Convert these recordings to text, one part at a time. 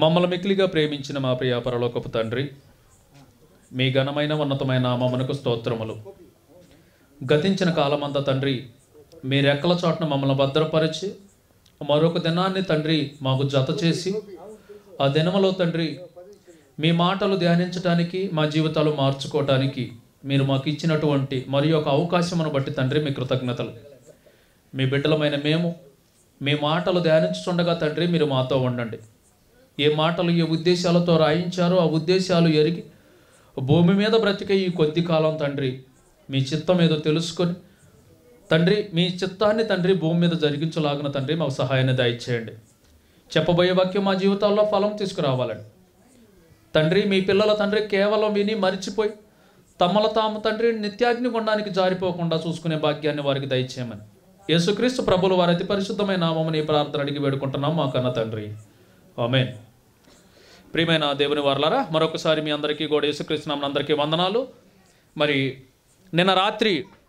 మమ్మల్ని మిక్కిలిగా ప్రేమించిన మా ప్రియ పరలోకపు తండ్రి మీ ఘనమైన ఉన్నతమైన నామమునకు స్తోత్రములు గతించిన కాలమంతా తండ్రి మీ రెక్కల చోటన మమ్మల్ని భద్రపరిచి మరొక దినాన్ని తండ్రి మాకు జత చేసి ఆ దినములో తండ్రి మీ మాటలు ధ్యానించడానికి మా జీవితాలు మార్చుకోవటానికి మీరు మాకు ఇచ్చినటువంటి మరి ఒక అవకాశమును బట్టి తండ్రి మీ కృతజ్ఞతలు మీ బిడ్డలమైన మేము మీ మాటలు ధ్యానించుండగా తండ్రి మీరు మాతో ఉండండి ఏ మాటలు ఏ ఉద్దేశాలతో రాయించారో ఆ ఉద్దేశాలు ఎరిగి భూమి మీద బ్రతికే ఈ కొద్ది కాలం తండ్రి మీ చిత్తం ఏదో తెలుసుకొని తండ్రి మీ చిత్తాన్ని తండ్రి భూమి మీద జరిగించలాగిన తండ్రి మాకు సహాయాన్ని దయచేయండి చెప్పబోయే వాక్యం మా జీవితాల్లో ఫలం తీసుకురావాలండి తండ్రి మీ పిల్లల తండ్రి కేవలం విని మరిచిపోయి తమల తాము తండ్రి నిత్యాగ్ని గుండానికి జారిపోకుండా చూసుకునే భాగ్యాన్ని వారికి దయచేయమని యేసుక్రీస్తు ప్రభులు వారి అతి పరిశుద్ధమైన నామముని ఈ ప్రార్థన అడిగి వేడుకుంటున్నాం మా కన్న తండ్రి ఆమేన్ ప్రియమైన దేవుని వారలారా మరొకసారి మీ అందరికీ కూడా యేసుక్రీస్తు నామమున అందరికీ వందనాలు మరి నిన్న రాత్రి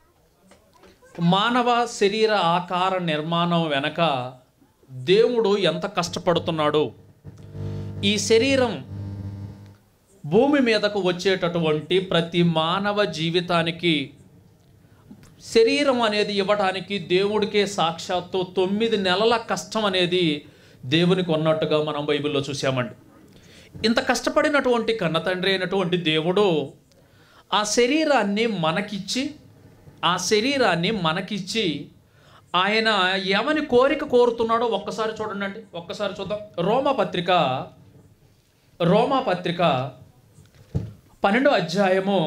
మానవ శరీర ఆకార నిర్మాణం వెనక దేవుడు ఎంత కష్టపడుతున్నాడు ఈ శరీరం భూమి మీదకు వచ్చేటటువంటి ప్రతి మానవ జీవితానికి శరీరం అనేది ఇవ్వడానికి దేవుడికే సాక్షాత్తు తొమ్మిది నెలల కష్టం అనేది దేవునికి ఉన్నట్టుగా మనం బైబిల్లో చూసామండి ఇంత కష్టపడినటువంటి కన్న తండ్రి అయినటువంటి దేవుడు ఆ శరీరాన్ని మనకిచ్చి ఆ శరీరాన్ని మనకిచ్చి ఆయన ఏమని కోరిక కోరుతున్నాడో ఒక్కసారి చూడండి ఒక్కసారి చూద్దాం రోమా పత్రిక రోమా పత్రిక పన్నెండో అధ్యాయము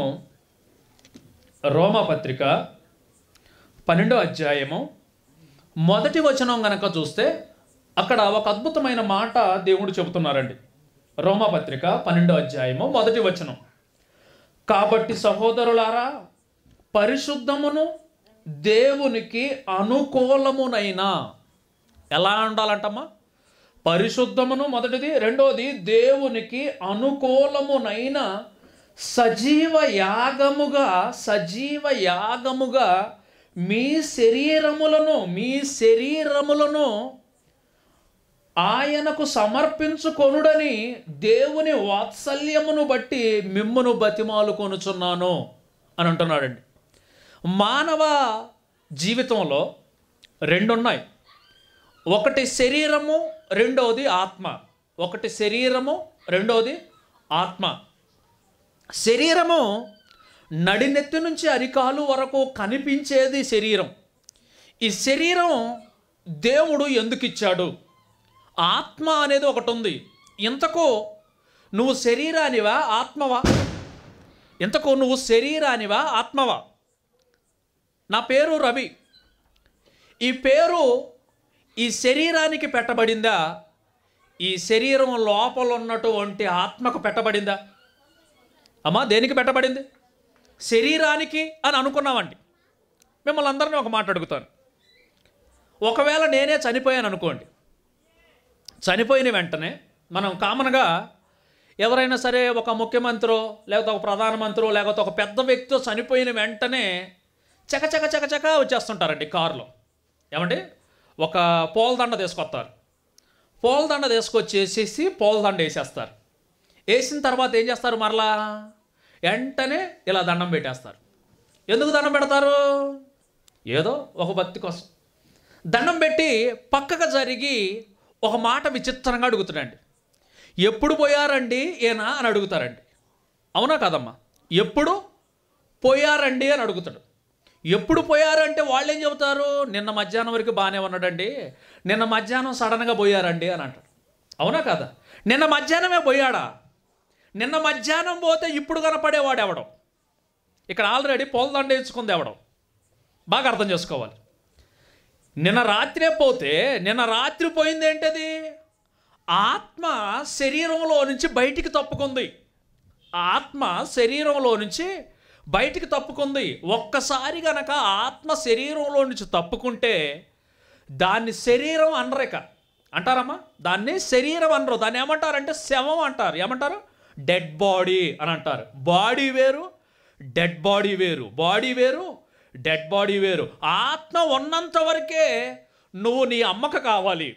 రోమా పత్రిక పన్నెండో అధ్యాయము మొదటి వచనం గనక చూస్తే అక్కడ ఒక అద్భుతమైన మాట దేవుడు చెబుతున్నారండి రోమా పత్రిక పన్నెండో అధ్యాయము మొదటి వచనం కాబట్టి సహోదరులారా పరిశుద్ధమును దేవునికి అనుకూలమునైన ఎలా ఉండాలంటమ్మా పరిశుద్ధమును మొదటిది రెండోది దేవునికి అనుకూలమునైన సజీవ యాగముగా సజీవ యాగముగా మీ శరీరములను మీ శరీరములను ఆయనకు సమర్పించుకొనుడని దేవుని వాత్సల్యమును బట్టి మిమ్మును బతిమాలు కొనుచున్నాను అని అంటున్నాడండి మానవ జీవితంలో రెండు ఉన్నాయి ఒకటి శరీరము రెండవది ఆత్మ ఒకటి శరీరము రెండవది ఆత్మ శరీరము నడినెత్తి నుంచి అరికాలు వరకు కనిపించేది శరీరం ఈ శరీరం దేవుడు ఎందుకు ఇచ్చాడు ఆత్మ అనేది ఒకటి ఉంది ఇంతకు నువ్వు శరీరానివా ఆత్మవా ఇంతకు నువ్వు శరీరానివా ఆత్మవా నా పేరు రవి ఈ పేరు ఈ శరీరానికి పెట్టబడిందా ఈ శరీరం లోపల ఉన్నటువంటి ఆత్మకు పెట్టబడిందా అమ్మా దేనికి పెట్టబడింది శరీరానికి అని అనుకున్నామండి మిమ్మల్ని అందరినీ ఒక మాట అడుగుతాను ఒకవేళ నేనే చనిపోయాను అనుకోండి చనిపోయిన వెంటనే మనం కామన్గా ఎవరైనా సరే ఒక ముఖ్యమంత్రో లేకపోతే ఒక ప్రధానమంత్రో లేకపోతే ఒక పెద్ద వ్యక్తి చనిపోయిన వెంటనే చక చక చక చక వచ్చేస్తుంటారండి కారులో ఏమండి ఒక పోలదండ తీసుకొస్తారు పోలదండ తీసుకొచ్చేసేసి పోలదండ వేసేస్తారు వేసిన తర్వాత ఏం చేస్తారు మరలా వెంటనే ఇలా దండం పెట్టేస్తారు ఎందుకు దండం పెడతారు ఏదో ఒక భక్తి కోసం దండం పెట్టి పక్కకు జరిగి ఒక మాట విచిత్రంగా అడుగుతాడండి ఎప్పుడు పోయారండి ఏనా అని అడుగుతారండి అవునా కదమ్మా ఎప్పుడు పోయారండి అని అడుగుతాడు ఎప్పుడు పోయారంటే వాళ్ళు ఏం చెబుతారు నిన్న మధ్యాహ్నం వరకు బాగానే ఉన్నాడండి నిన్న మధ్యాహ్నం సడన్గా పోయారండి అని అంటాడు అవునా కదా నిన్న మధ్యాహ్నమే పోయాడా నిన్న మధ్యాహ్నం పోతే ఇప్పుడు కనపడేవాడు ఎవడం ఇక్కడ ఆల్రెడీ పోలదండ వేసుకుంది ఎవడం బాగా అర్థం చేసుకోవాలి నిన్న రాత్రే పోతే నిన్న రాత్రి పోయింది ఏంటది ఆత్మ శరీరంలో నుంచి బయటికి తప్పుకుంది ఆత్మ శరీరంలో నుంచి బయటికి తప్పుకుంది ఒక్కసారి గనక ఆత్మ శరీరంలో నుంచి తప్పుకుంటే దాన్ని శరీరం అనరేక అంటారమ్మా దాన్ని శరీరం అనరు దాన్ని ఏమంటారంటే శవం అంటారు ఏమంటారు డెడ్ బాడీ అని అంటారు బాడీ వేరు డెడ్ బాడీ వేరు బాడీ వేరు డెడ్ బాడీ వేరు ఆత్మ ఉన్నంత వరకే నువ్వు నీ అమ్మకు కావాలి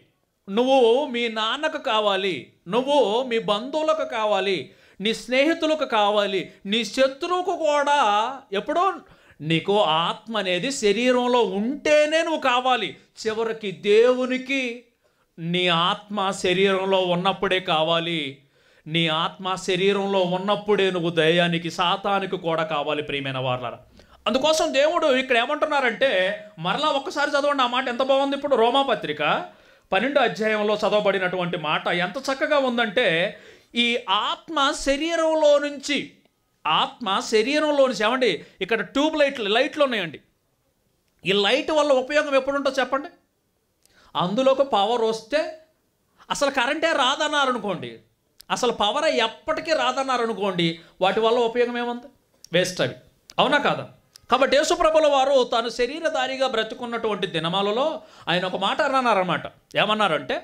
నువ్వు మీ నాన్నకు కావాలి నువ్వు మీ బంధువులకు కావాలి నీ స్నేహితులకు కావాలి నీ శత్రువుకు కూడా ఎప్పుడో నీకు ఆత్మ అనేది శరీరంలో ఉంటేనే నువ్వు కావాలి చివరికి దేవునికి నీ ఆత్మ శరీరంలో ఉన్నప్పుడే కావాలి నీ ఆత్మ శరీరంలో ఉన్నప్పుడే నువ్వు దయానికి సాతానికి కూడా కావాలి ప్రియమైన వాళ్ళ అందుకోసం దేవుడు ఇక్కడ ఏమంటున్నారంటే మరలా ఒక్కసారి చదవండి ఆ మాట ఎంత బాగుంది ఇప్పుడు రోమాపత్రిక పన్నెండో అధ్యాయంలో చదవబడినటువంటి మాట ఎంత చక్కగా ఉందంటే ఈ ఆత్మ శరీరంలో నుంచి ఆత్మ శరీరంలో నుంచి ఏమండి ఇక్కడ ట్యూబ్ లైట్లు లైట్లు ఉన్నాయండి ఈ లైట్ వల్ల ఉపయోగం ఎప్పుడు ఉంటుందో చెప్పండి అందులోకి పవర్ వస్తే అసలు కరెంటే రాదన్నారు అనుకోండి అసలు పవర్ ఎప్పటికీ రాదన్నారు అనుకోండి వాటి వల్ల ఉపయోగం ఏముంది వేస్ట్ అవి అవునా కాదా కాబట్టి యేసుప్రభుల వారు తాను శరీరధారిగా బ్రతుకున్నటువంటి దినమాలలో ఆయన ఒక మాట అన్నారన్నమాట ఏమన్నారంటే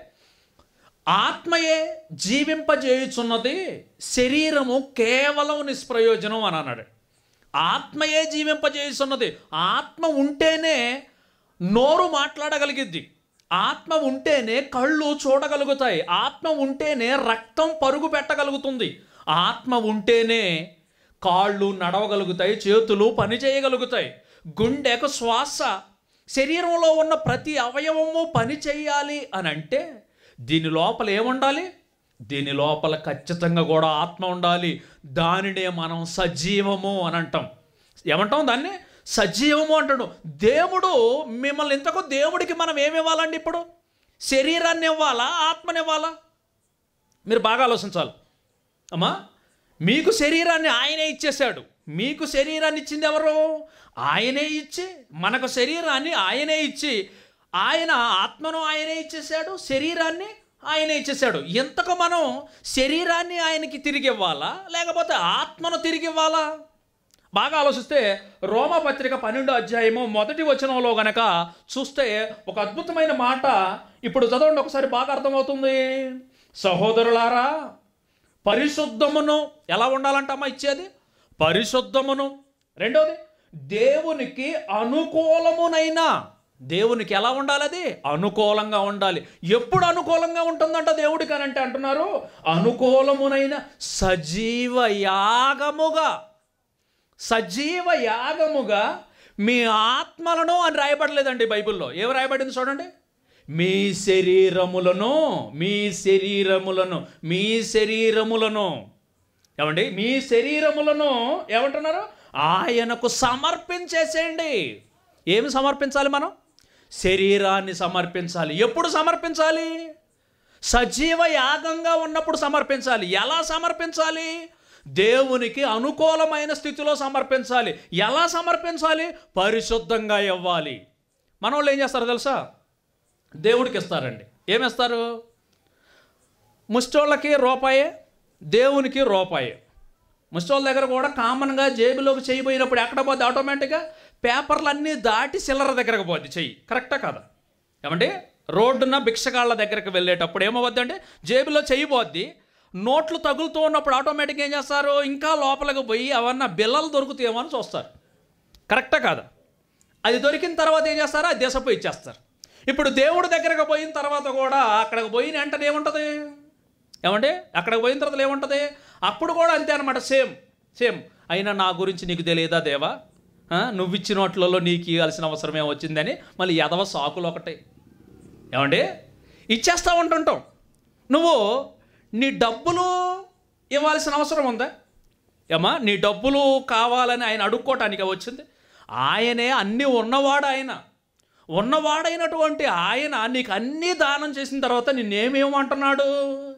ఆత్మయే జీవింపజేయుచున్నది శరీరము కేవలం నిష్ప్రయోజనం అని అన్నాడు ఆత్మయే జీవింపజేయుచున్నది ఆత్మ ఉంటేనే నోరు మాట్లాడగలిగిద్ది ఆత్మ ఉంటేనే కళ్ళు చూడగలుగుతాయి ఆత్మ ఉంటేనే రక్తం పరుగు పెట్టగలుగుతుంది ఆత్మ ఉంటేనే కాళ్ళు నడవగలుగుతాయి చేతులు పని చేయగలుగుతాయి గుండెకు శ్వాస శరీరంలో ఉన్న ప్రతి అవయవము పని చేయాలి అని అంటే దీని లోపల ఏముండాలి దీని లోపల ఖచ్చితంగా కూడా ఆత్మ ఉండాలి దానినే మనం సజీవము అని అంటాం ఏమంటాం దాన్ని సజీవము అంటాడు దేవుడు మిమ్మల్ని ఇంతకు దేవుడికి మనం ఏమి ఇవ్వాలండి ఇప్పుడు శరీరాన్ని ఇవ్వాలా ఆత్మని ఇవ్వాలా మీరు బాగా ఆలోచించాలి అమ్మా మీకు శరీరాన్ని ఆయనే ఇచ్చేశాడు మీకు శరీరాన్ని ఇచ్చింది ఎవరు ఆయనే ఇచ్చి మనకు శరీరాన్ని ఆయనే ఇచ్చి ఆయన ఆత్మను ఆయనే ఇచ్చేశాడు శరీరాన్ని ఆయనే ఇచ్చేశాడు ఎంతకు మనం శరీరాన్ని ఆయనకి తిరిగి ఇవ్వాలా లేకపోతే ఆత్మను తిరిగి ఇవ్వాలా బాగా ఆలోచిస్తే రోమపత్రిక పన్నెండో అధ్యాయము మొదటి వచనంలో గనక చూస్తే ఒక అద్భుతమైన మాట ఇప్పుడు చదవండి ఒకసారి బాగా అర్థమవుతుంది సహోదరులారా పరిశుద్ధమును ఎలా ఉండాలంటమ్మా ఇచ్చేది పరిశుద్ధమును రెండోది దేవునికి అనుకూలమునైనా దేవునికి ఎలా ఉండాలి అది అనుకూలంగా ఉండాలి ఎప్పుడు అనుకూలంగా ఉంటుందంట దేవుడికి అని అంటే అంటున్నారు అనుకూలమునైన సజీవ యాగముగా సజీవ యాగముగా మీ ఆత్మలను అని రాయబడలేదండి బైబిల్లో ఏమి రాయబడింది చూడండి మీ శరీరములను మీ శరీరములను మీ శరీరములను ఏమండి మీ శరీరములను ఏమంటున్నారు ఆయనకు సమర్పించేసేయండి ఏమి సమర్పించాలి మనం శరీరాన్ని సమర్పించాలి ఎప్పుడు సమర్పించాలి సజీవ యాగంగా ఉన్నప్పుడు సమర్పించాలి ఎలా సమర్పించాలి దేవునికి అనుకూలమైన స్థితిలో సమర్పించాలి ఎలా సమర్పించాలి పరిశుద్ధంగా ఇవ్వాలి మన వాళ్ళు ఏం చేస్తారు తెలుసా దేవుడికి ఇస్తారండి ఏమిస్తారు ముష్టోళ్ళకి రూపాయే దేవునికి రూపాయే ముష్టోళ్ళ దగ్గర కూడా కామన్గా జేబులోకి చేయబోయినప్పుడు ఎక్కడ పోద్ది ఆటోమేటిక్గా పేపర్లు అన్నీ దాటి చిల్లర దగ్గరకు పోద్ది చెయ్యి కరెక్టా కదా ఏమంటే రోడ్డున భిక్షగాళ్ళ దగ్గరకు వెళ్ళేటప్పుడు ఏమవుద్ది అంటే జేబులో చెయ్యి పోద్ది నోట్లు తగులుతూ ఉన్నప్పుడు ఆటోమేటిక్గా ఏం చేస్తారు ఇంకా లోపలికి పోయి అవన్న బిల్లలు దొరుకుతాయేమో అని చూస్తారు కరెక్టా కాదా అది దొరికిన తర్వాత ఏం చేస్తారో అది దేశపు ఇచ్చేస్తారు ఇప్పుడు దేవుడి దగ్గరకు పోయిన తర్వాత కూడా అక్కడికి పోయిన వెంటనే ఏముంటుంది ఏమంటే అక్కడికి పోయిన తర్వాత ఏముంటుంది అప్పుడు కూడా అంతే అనమాట సేమ్ సేమ్ అయినా నా గురించి నీకు తెలియదా దేవా ఆ, నువ్వు ఇచ్చిన నోట్లలో నీకు ఇవ్వాల్సిన అవసరం ఏం వచ్చిందని మళ్ళీ ఎదవ సాకులు ఒకటే ఏమండి ఇచ్చేస్తా ఉంటుంటాం నువ్వు నీ డబ్బులు ఇవ్వాల్సిన అవసరం ఉందా ఏమా నీ డబ్బులు కావాలని ఆయన అడుక్కోవటానికి వచ్చింది ఆయనే అన్నీ ఉన్నవాడు ఆయన ఉన్నవాడైనటువంటి ఆయన నీకు అన్నీ దానం చేసిన తర్వాత నిన్నేమేమంటున్నాడు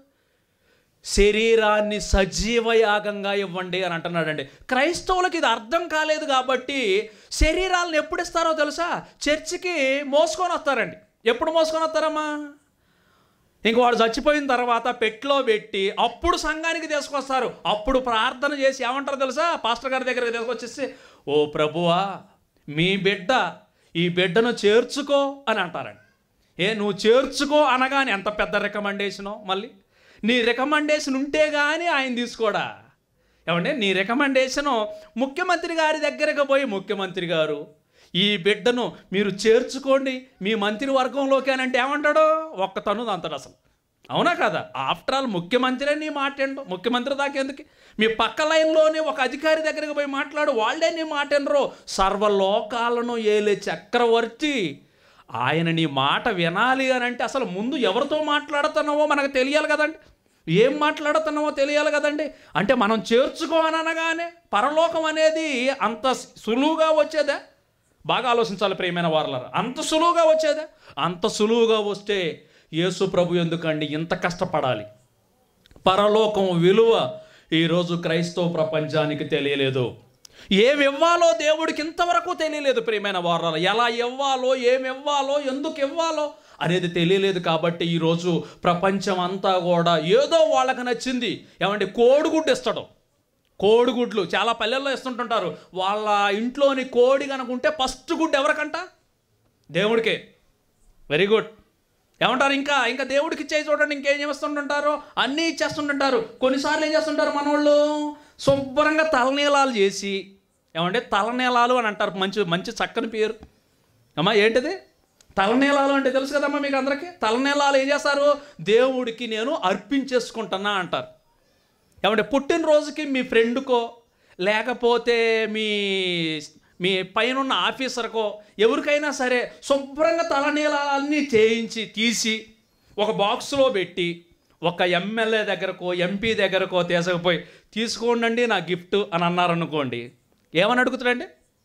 శరీరాన్ని సజీవ యాగంగా ఇవ్వండి అని అంటున్నాడండి క్రైస్తవులకు ఇది అర్థం కాలేదు కాబట్టి శరీరాలను ఎప్పుడు ఇస్తారో తెలుసా చర్చికి మోసుకొని వస్తారండి ఎప్పుడు మోసుకొని వస్తారమ్మా ఇంక వాడు చచ్చిపోయిన తర్వాత పెట్లో పెట్టి అప్పుడు సంఘానికి తీసుకొస్తారు అప్పుడు ప్రార్థన చేసి ఏమంటారు తెలుసా పాస్టర్ గారి దగ్గరికి తీసుకొచ్చేసి ఓ ప్రభువా మీ బిడ్డ ఈ బిడ్డను చేర్చుకో అని అంటారండి ఏ నువ్వు చేర్చుకో అనగానే ఎంత పెద్ద రికమెండేషనో మళ్ళీ నీ రికమెండేషన్ ఉంటే కానీ ఆయన తీసుకోడా ఏమంటే నీ రికమెండేషను ముఖ్యమంత్రి గారి దగ్గరకు పోయి ముఖ్యమంత్రి గారు ఈ ఈ బిడ్డను మీరు చేర్చుకోండి మీ మంత్రివర్గంలోకి అని అంటే ఏమంటాడు ఒక్క తను అంటాడు అసలు అవునా కదా ఆఫ్టర్ ఆల్ ముఖ్యమంత్రి నీ మాట్లాడు ముఖ్యమంత్రి దాకా ఎందుకు మీ పక్క లైన్లోనే ఒక అధికారి దగ్గరికి పోయి మాట్లాడు వాళ్ళే నీ మాట్లాడరు సర్వలోకాలను ఏలే చక్రవర్తి ఆయన నీ మాట వినాలి అని అంటే అసలు ముందు ఎవరితో మాట్లాడుతున్నావో మనకు తెలియాలి కదండి ఏం మాట్లాడుతున్నావో తెలియాలి కదండి అంటే మనం చేర్చుకోననగానే పరలోకం అనేది అంత సులువుగా వచ్చేదా బాగా ఆలోచించాలి ప్రియమైన వారలారా అంత సులువుగా వచ్చేదా అంత సులువుగా వస్తే యేసు ప్రభు ఎందుకండి ఇంత కష్టపడాలి పరలోకం విలువ ఈరోజు క్రైస్తవ ప్రపంచానికి తెలియలేదు ఏమి ఇవ్వాలో దేవుడికి ఇంతవరకు తెలియలేదు ప్రియమైన వారాలు ఎలా ఇవ్వాలో ఏమి ఇవ్వాలో ఎందుకు ఇవ్వాలో అనేది తెలియలేదు కాబట్టి ఈరోజు ప్రపంచం అంతా కూడా ఏదో వాళ్ళకి నచ్చింది ఏమంటే కోడిగుడ్డు ఇస్తాడు కోడిగుడ్లు చాలా పల్లెల్లో ఇస్తుంటుంటారు వాళ్ళ ఇంట్లోని కోడి కనుకుంటే ఫస్ట్ గుడ్డు ఎవరికంట దేవుడికే వెరీ గుడ్ ఏమంటారు ఇంకా ఇంకా దేవుడికి ఇచ్చేసి చూడండి ఇంకేం చేస్తుంటుంటారు అన్నీ ఇచ్చేస్తుంటుంటారు కొన్నిసార్లు ఏం చేస్తుంటారు మనోళ్ళు శుభ్రంగా తలనీలాలు చేసి ఏమంటే తలనీలాలు అని అంటారు మంచి మంచి చక్కని పేరు అమ్మా ఏంటిది తలనీలాలు అంటే తెలుసు కదమ్మా మీకు అందరికీ తలనీలాలు ఏం చేస్తారు దేవుడికి నేను అర్పించేసుకుంటున్నా అంటారు ఏమంటే పుట్టినరోజుకి మీ ఫ్రెండ్కో లేకపోతే మీ మీ పైన ఆఫీసర్కో ఎవరికైనా సరే శుభ్రంగా తలనీలాలన్నీ చేయించి తీసి ఒక బాక్స్లో పెట్టి ఒక ఎమ్మెల్యే దగ్గరకో ఎంపీ దగ్గరకో తీసుకుపోయి తీసుకోండి నా గిఫ్ట్ అని అన్నారనుకోండి ఏమని అడుగుతాడండి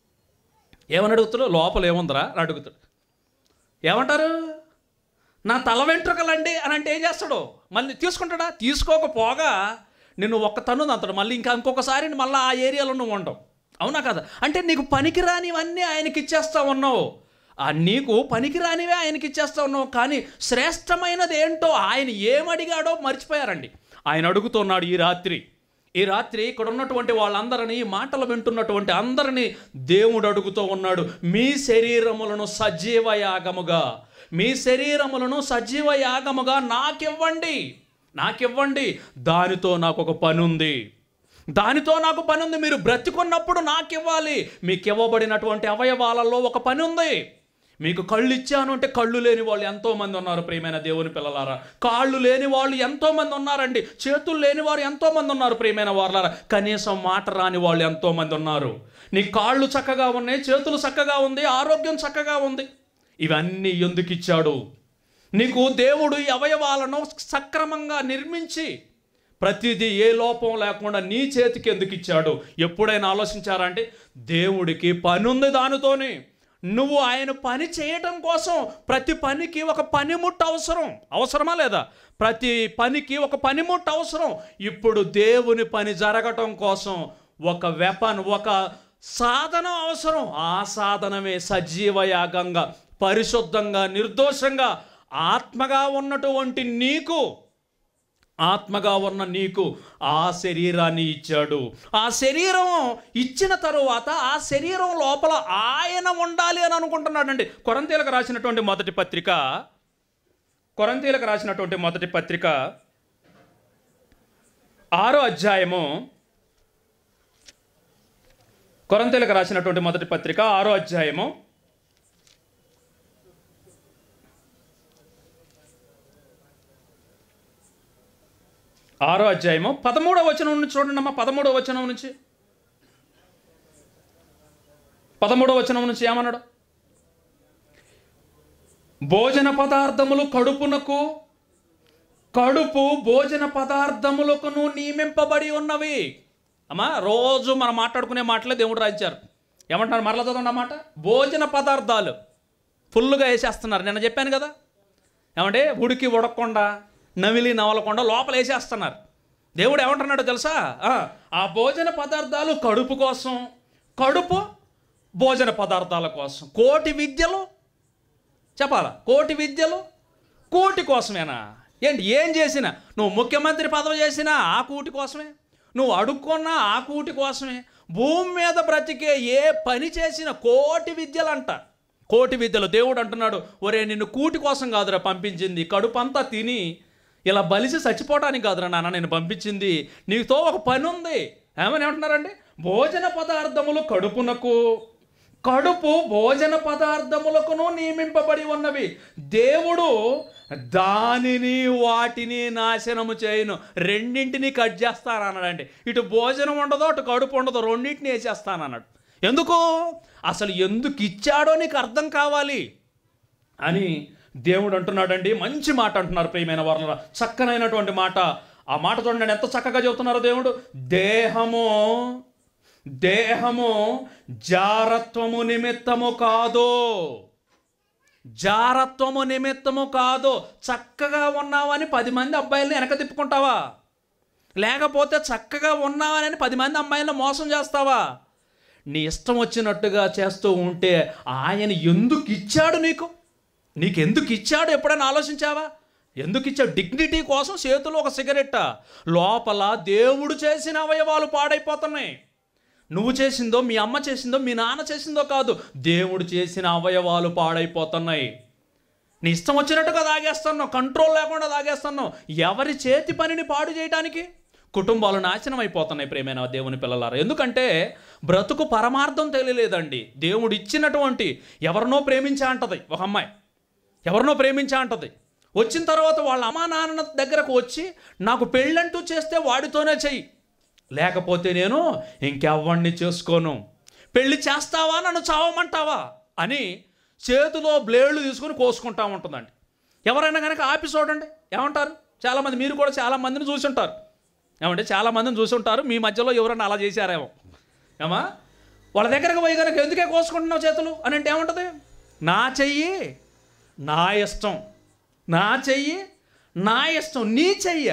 ఏమని అడుగుతాడు లోపల ఏముందిరా అని అడుగుతాడు ఏమంటారు నా తల వెంట్రుకలండి అని అంటే ఏం చేస్తాడు మళ్ళీ తీసుకుంటాడా తీసుకోకపోగా నిన్ను ఒక్క తన్ను అంతాడు మళ్ళీ ఇంకా ఇంకొకసారి మళ్ళీ ఆ ఏరియాలో నువ్వు ఉండవు అవునా కదా అంటే నీకు పనికిరానివన్నీ ఆయనకి ఇచ్చేస్తా ఉన్నావు ఆ నీకు పనికిరానివే ఆయనకి ఇచ్చేస్తా ఉన్నావు కానీ శ్రేష్టమైనది ఏంటో ఆయన ఏమడిగాడో మర్చిపోయారండి ఆయన అడుగుతున్నాడు ఈ రాత్రి ఈ రాత్రి ఇక్కడ ఉన్నటువంటి వాళ్ళందరినీ ఈ మాటలు వింటున్నటువంటి అందరినీ దేవుడు అడుగుతూ ఉన్నాడు మీ శరీరములను సజీవ యాగముగా మీ శరీరములను సజీవ యాగముగా నాకివ్వండి నాకివ్వండి దానితో నాకు ఒక పని ఉంది దానితో నాకు పని ఉంది మీరు బ్రతికున్నప్పుడు నాకు ఇవ్వాలి మీకు ఇవ్వబడినటువంటి అవయవాలలో ఒక పని ఉంది మీకు కళ్ళు ఇచ్చాను అంటే కళ్ళు లేని వాళ్ళు ఎంతోమంది ఉన్నారు ప్రియమైన దేవుని పిల్లలారా కాళ్ళు లేని వాళ్ళు ఎంతోమంది ఉన్నారండి చేతులు లేని వారు ఎంతోమంది ఉన్నారు ప్రియమైన వాళ్ళారా కనీసం మాట రాని వాళ్ళు ఎంతోమంది ఉన్నారు నీ కాళ్ళు చక్కగా ఉన్నాయి చేతులు చక్కగా ఉంది ఆరోగ్యం చక్కగా ఉంది ఇవన్నీ ఎందుకు ఇచ్చాడు నీకు దేవుడు ఈ అవయవాలను సక్రమంగా నిర్మించి ప్రతిదీ ఏ లోపం లేకుండా నీ చేతికి ఎందుకు ఇచ్చాడు ఎప్పుడైనా ఆలోచించారంటే దేవుడికి పని ఉంది దానితోనే నువ్వు ఆయన పని చేయటం కోసం ప్రతి పనికి ఒక పనిముట్టు అవసరం అవసరమా లేదా ప్రతి పనికి ఒక పనిముట్టు అవసరం ఇప్పుడు దేవుని పని జరగటం కోసం ఒక వెపన్ ఒక సాధనం అవసరం ఆ సాధనమే సజీవ యాగంగా పరిశుద్ధంగా నిర్దోషంగా ఆత్మగా ఉన్నటువంటి నీకు ఆత్మగా ఉన్న నీకు ఆ శరీరాన్ని ఇచ్చాడు ఆ శరీరం ఇచ్చిన తరువాత ఆ శరీరం లోపల ఆయన ఉండాలి అని అనుకుంటున్నాడండి కొరంతీలకు రాసినటువంటి మొదటి పత్రిక కొరంతీలకు రాసినటువంటి మొదటి పత్రిక ఆరో అధ్యాయము కొరంతీలకు రాసినటువంటి మొదటి పత్రిక ఆరో అధ్యాయము ఆరో అధ్యాయము పదమూడవ వచనం నుంచి చూడండి అమ్మా పదమూడవ వచనం నుంచి పదమూడవ వచనం నుంచి ఏమన్నాడు భోజన పదార్థములు కడుపునకు కడుపు భోజన పదార్థములకును నియమింపబడి ఉన్నవి అమ్మా రోజు మనం మాట్లాడుకునే మాటలే దేవుడు రాయించారు ఏమంటున్నారు మరలా చదవండి అన్నమాట భోజన పదార్థాలు ఫుల్గా వేసేస్తున్నారు నిన్న చెప్పాను కదా ఏమంటే ఉడికి ఉడకకుండా నవిలి నవలకుండా లోపల వేసేస్తున్నారు దేవుడు ఏమంటున్నాడో తెలుసా ఆ, ఆ భోజన పదార్థాలు కడుపు కోసం కడుపు భోజన పదార్థాల కోసం కోటి విద్యలు చెప్పాలా కోటి విద్యలు కోటి కోసమేనా ఏంటి ఏం చేసినా నువ్వు ముఖ్యమంత్రి పదవి చేసినా ఆ కూటి కోసమే నువ్వు అడుక్కున్నా ఆ కూటి కోసమే భూమి మీద బ్రతికే ఏ పని చేసినా కోటి విద్యలంట కోటి విద్యలు దేవుడు అంటున్నాడు ఒరే నిన్ను కూటి కోసం కాదురా పంపించింది కడుపంతా తిని ఇలా బలిసి చచ్చిపోవడానికి కాదురా నాన్న నేను పంపించింది నీతో ఒక పని ఉంది ఏమని ఏమంటున్నారండి భోజన పదార్థములు కడుపునకు కడుపు భోజన పదార్థములకును నియమింపబడి ఉన్నవి దేవుడు దానిని వాటిని నాశనము చేయను రెండింటిని కట్ చేస్తాను అన్నాడండి ఇటు భోజనం ఉండదు అటు కడుపు ఉండదు రెండింటిని వేసేస్తాను అన్నాడు ఎందుకు అసలు ఎందుకు ఇచ్చాడో నీకు అర్థం కావాలి అని దేవుడు అంటున్నాడండి మంచి మాట అంటున్నారు ప్రియమైన వాళ్ళ చక్కనైనటువంటి మాట ఆ మాట చూడండి ఎంత చక్కగా చెబుతున్నారు దేవుడు దేహము దేహము జారత్వము నిమిత్తము కాదు జారత్వము నిమిత్తము కాదు చక్కగా ఉన్నావని పది మంది అబ్బాయిల్ని వెనక తిప్పుకుంటావా లేకపోతే చక్కగా ఉన్నావని పది మంది అమ్మాయిలను మోసం చేస్తావా నీ ఇష్టం వచ్చినట్టుగా చేస్తూ ఉంటే ఆయన ఎందుకు ఇచ్చాడు నీకు నీకు ఎందుకు ఇచ్చాడు ఎప్పుడైనా ఆలోచించావా ఎందుకు ఇచ్చాడు డిగ్నిటీ కోసం చేతిలో ఒక సిగరెట్ లోపల దేవుడు చేసిన అవయవాలు పాడైపోతున్నాయి నువ్వు చేసిందో మీ అమ్మ చేసిందో మీ నాన్న చేసిందో కాదు దేవుడు చేసిన అవయవాలు పాడైపోతున్నాయి నీ ఇష్టం వచ్చినట్టుగా తాగేస్తున్నావు కంట్రోల్ లేకుండా తాగేస్తున్నావు ఎవరి చేతి పనిని పాడు చేయడానికి కుటుంబాలు నాశనం అయిపోతున్నాయి ప్రేమైన దేవుని పిల్లలారా ఎందుకంటే బ్రతుకు పరమార్థం తెలియలేదండి దేవుడు ఇచ్చినటువంటి ఎవరినో ప్రేమించా అంటది ఒక అమ్మాయి ఎవరినో ప్రేమించా అంటది వచ్చిన తర్వాత వాళ్ళ అమ్మా నాన్న దగ్గరకు వచ్చి నాకు పెళ్ళంటూ చేస్తే వాడితోనే చెయ్యి లేకపోతే నేను ఇంకెవ్వడిని చేసుకోను పెళ్లి చేస్తావా నన్ను చావమంటావా అని చేతిలో బ్లేడ్లు తీసుకొని కోసుకుంటా ఉంటుందండి ఎవరైనా కనుక ఆపి చూడండి ఏమంటారు చాలామంది మీరు కూడా చాలా మందిని చూసి ఉంటారు ఏమంటే చాలా మందిని చూసి ఉంటారు మీ మధ్యలో ఎవరైనా అలా చేశారేమో ఏమా వాళ్ళ దగ్గరకు పోయి కనుక ఎందుకే కోసుకుంటున్నావు చేతులు అని అంటే ఏముంటుంది నా చెయ్యి నా ఇష్టం నా చెయ్యి నా ఇష్టం నీ చెయ్య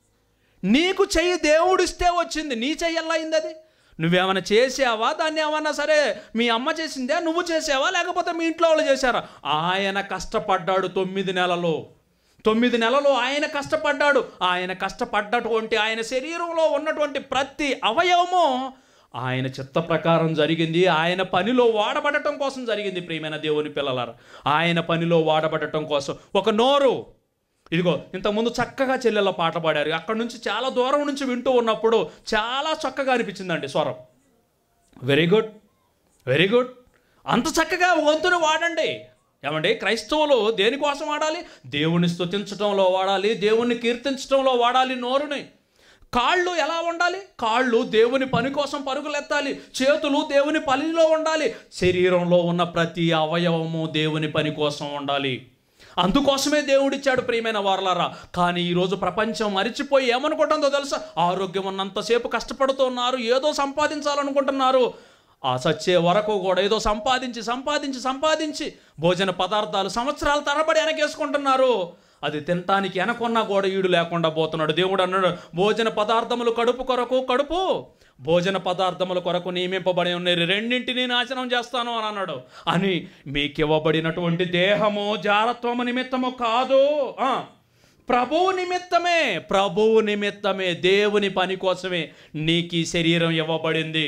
నీకు చెయ్యి దేవుడు ఇస్తే వచ్చింది నీ చెయ్యి ఎలా అయింది అది నువ్వేమైనా చేసావా దాన్ని ఏమన్నా సరే మీ అమ్మ చేసిందే నువ్వు చేసావా లేకపోతే మీ ఇంట్లో వాళ్ళు చేశారా ఆయన కష్టపడ్డాడు తొమ్మిది నెలలు తొమ్మిది నెలలు ఆయన కష్టపడ్డాడు ఆయన కష్టపడ్డటువంటి ఆయన శరీరంలో ఉన్నటువంటి ప్రతి అవయవము ఆయన చిత్త ప్రకారం జరిగింది ఆయన పనిలో వాడబడటం కోసం జరిగింది ప్రియమైన దేవుని పిల్లలారా ఆయన పనిలో వాడబడటం కోసం ఒక నోరు ఇదిగో ఇంతకుముందు చక్కగా చెల్లెల పాట పాడారు అక్కడ నుంచి చాలా దూరం నుంచి వింటూ ఉన్నప్పుడు చాలా చక్కగా అనిపించిందండి స్వరం వెరీ గుడ్ వెరీ గుడ్ అంత చక్కగా వంతుని వాడండి ఏమండి క్రైస్తవులు దేనికోసం వాడాలి దేవుని స్తుతించడంలో వాడాలి దేవుణ్ణి కీర్తించడంలో వాడాలి నోరుని కాళ్ళు ఎలా ఉండాలి కాళ్ళు దేవుని పని కోసం పరుగులెత్తాలి చేతులు దేవుని పనిలో ఉండాలి శరీరంలో ఉన్న ప్రతి అవయవము దేవుని పని కోసం ఉండాలి అందుకోసమే దేవుడిచ్చాడు ప్రియమైన వారలారా కానీ ఈరోజు ప్రపంచం మరిచిపోయి ఏమనుకుంటుందో తెలుసా ఆరోగ్యం ఉన్నంతసేపు కష్టపడుతున్నారు ఏదో సంపాదించాలనుకుంటున్నారు ఆ సచ్చే వరకు కూడా ఏదో సంపాదించి సంపాదించి సంపాదించి భోజన పదార్థాలు సంవత్సరాల తరబడి వెనకేసుకుంటున్నారు అది తినటానికి వెనకున్నా కూడా ఈడు లేకుండా పోతున్నాడు దేవుడు అన్నాడు భోజన పదార్థములు కడుపు కొరకు కడుపు భోజన పదార్థముల కొరకు నియమింపబడి ఉన్నాయి రెండింటిని నాశనం చేస్తాను అని అన్నాడు అని మీకు ఇవ్వబడినటువంటి దేహము జారత్వము నిమిత్తము కాదు ఆ, ప్రభువు నిమిత్తమే ప్రభువు నిమిత్తమే దేవుని పని కోసమే నీకు ఈ శరీరం ఇవ్వబడింది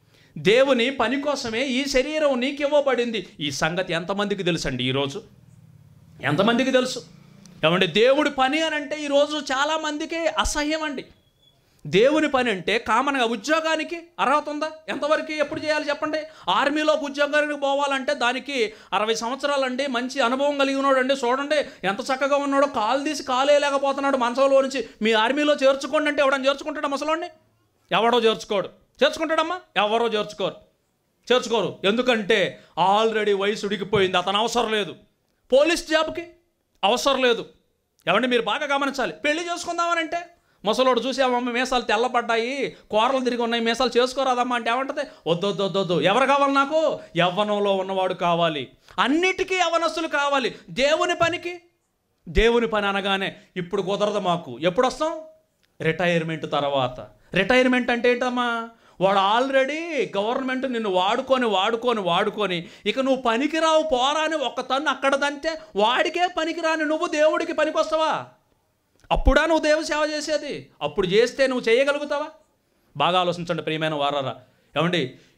దేవుని పని కోసమే ఈ శరీరం నీకు ఇవ్వబడింది ఈ సంగతి ఎంతమందికి తెలుసండి ఈరోజు ఎంతమందికి తెలుసు ఏమంటే దేవుడి పని అని అంటే ఈరోజు చాలామందికి అసహ్యం అండి దేవుని పని అంటే కామన్గా ఉద్యోగానికి అర్హత ఉందా ఎంతవరకు ఎప్పుడు చేయాలి చెప్పండి ఆర్మీలోకి ఉద్యోగానికి పోవాలంటే దానికి అరవై సంవత్సరాలండి మంచి అనుభవం కలిగి ఉన్నాడు అండి చూడండి ఎంత చక్కగా ఉన్నాడో కాలు తీసి కాలు లేకపోతున్నాడు మంచంలో నుంచి మీ ఆర్మీలో చేర్చుకోండి అంటే ఎవడని చేర్చుకుంటాడు ముసలోడిని ఎవడో చేర్చుకోడు చేర్చుకుంటాడమ్మా ఎవరో చేర్చుకోరు చేర్చుకోరు ఎందుకంటే ఆల్రెడీ వయసు ఉడికిపోయింది అతను అవసరం లేదు పోలీస్ జాబ్కి అవసరం లేదు ఏమంటే మీరు బాగా గమనించాలి పెళ్లి చేసుకుందామనంటే ముసలోడు చూసామమ్మ మీసాలు తెల్లబడ్డాయి కూరలు తిరిగి ఉన్నాయి మీసాలు చేసుకోరాదమ్మా అంటే ఏమంటది వద్దు వద్దు వద్దు వద్దు ఎవరు కావాలి నాకు యవ్వనంలో ఉన్నవాడు కావాలి అన్నిటికీ యవనస్తులు కావాలి దేవుని పనికి దేవుని పని అనగానే ఇప్పుడు కుదరదు మాకు ఎప్పుడు వస్తాం రిటైర్మెంట్ తర్వాత రిటైర్మెంట్ అంటే ఏంటమ్మా వాడు ఆల్రెడీ గవర్నమెంట్ నిన్ను వాడుకొని వాడుకొని వాడుకొని ఇక నువ్వు పనికిరావు పోరా అని ఒక్క తన్ను అక్కడ దంతే వాడికే పనికిరాని నువ్వు దేవుడికి పనికొస్తావా అప్పుడా నువ్వు దేవ సేవ చేసేది అప్పుడు చేస్తే నువ్వు చేయగలుగుతావా బాగా ఆలోచించండి ప్రియమైన వారారా ఏమండి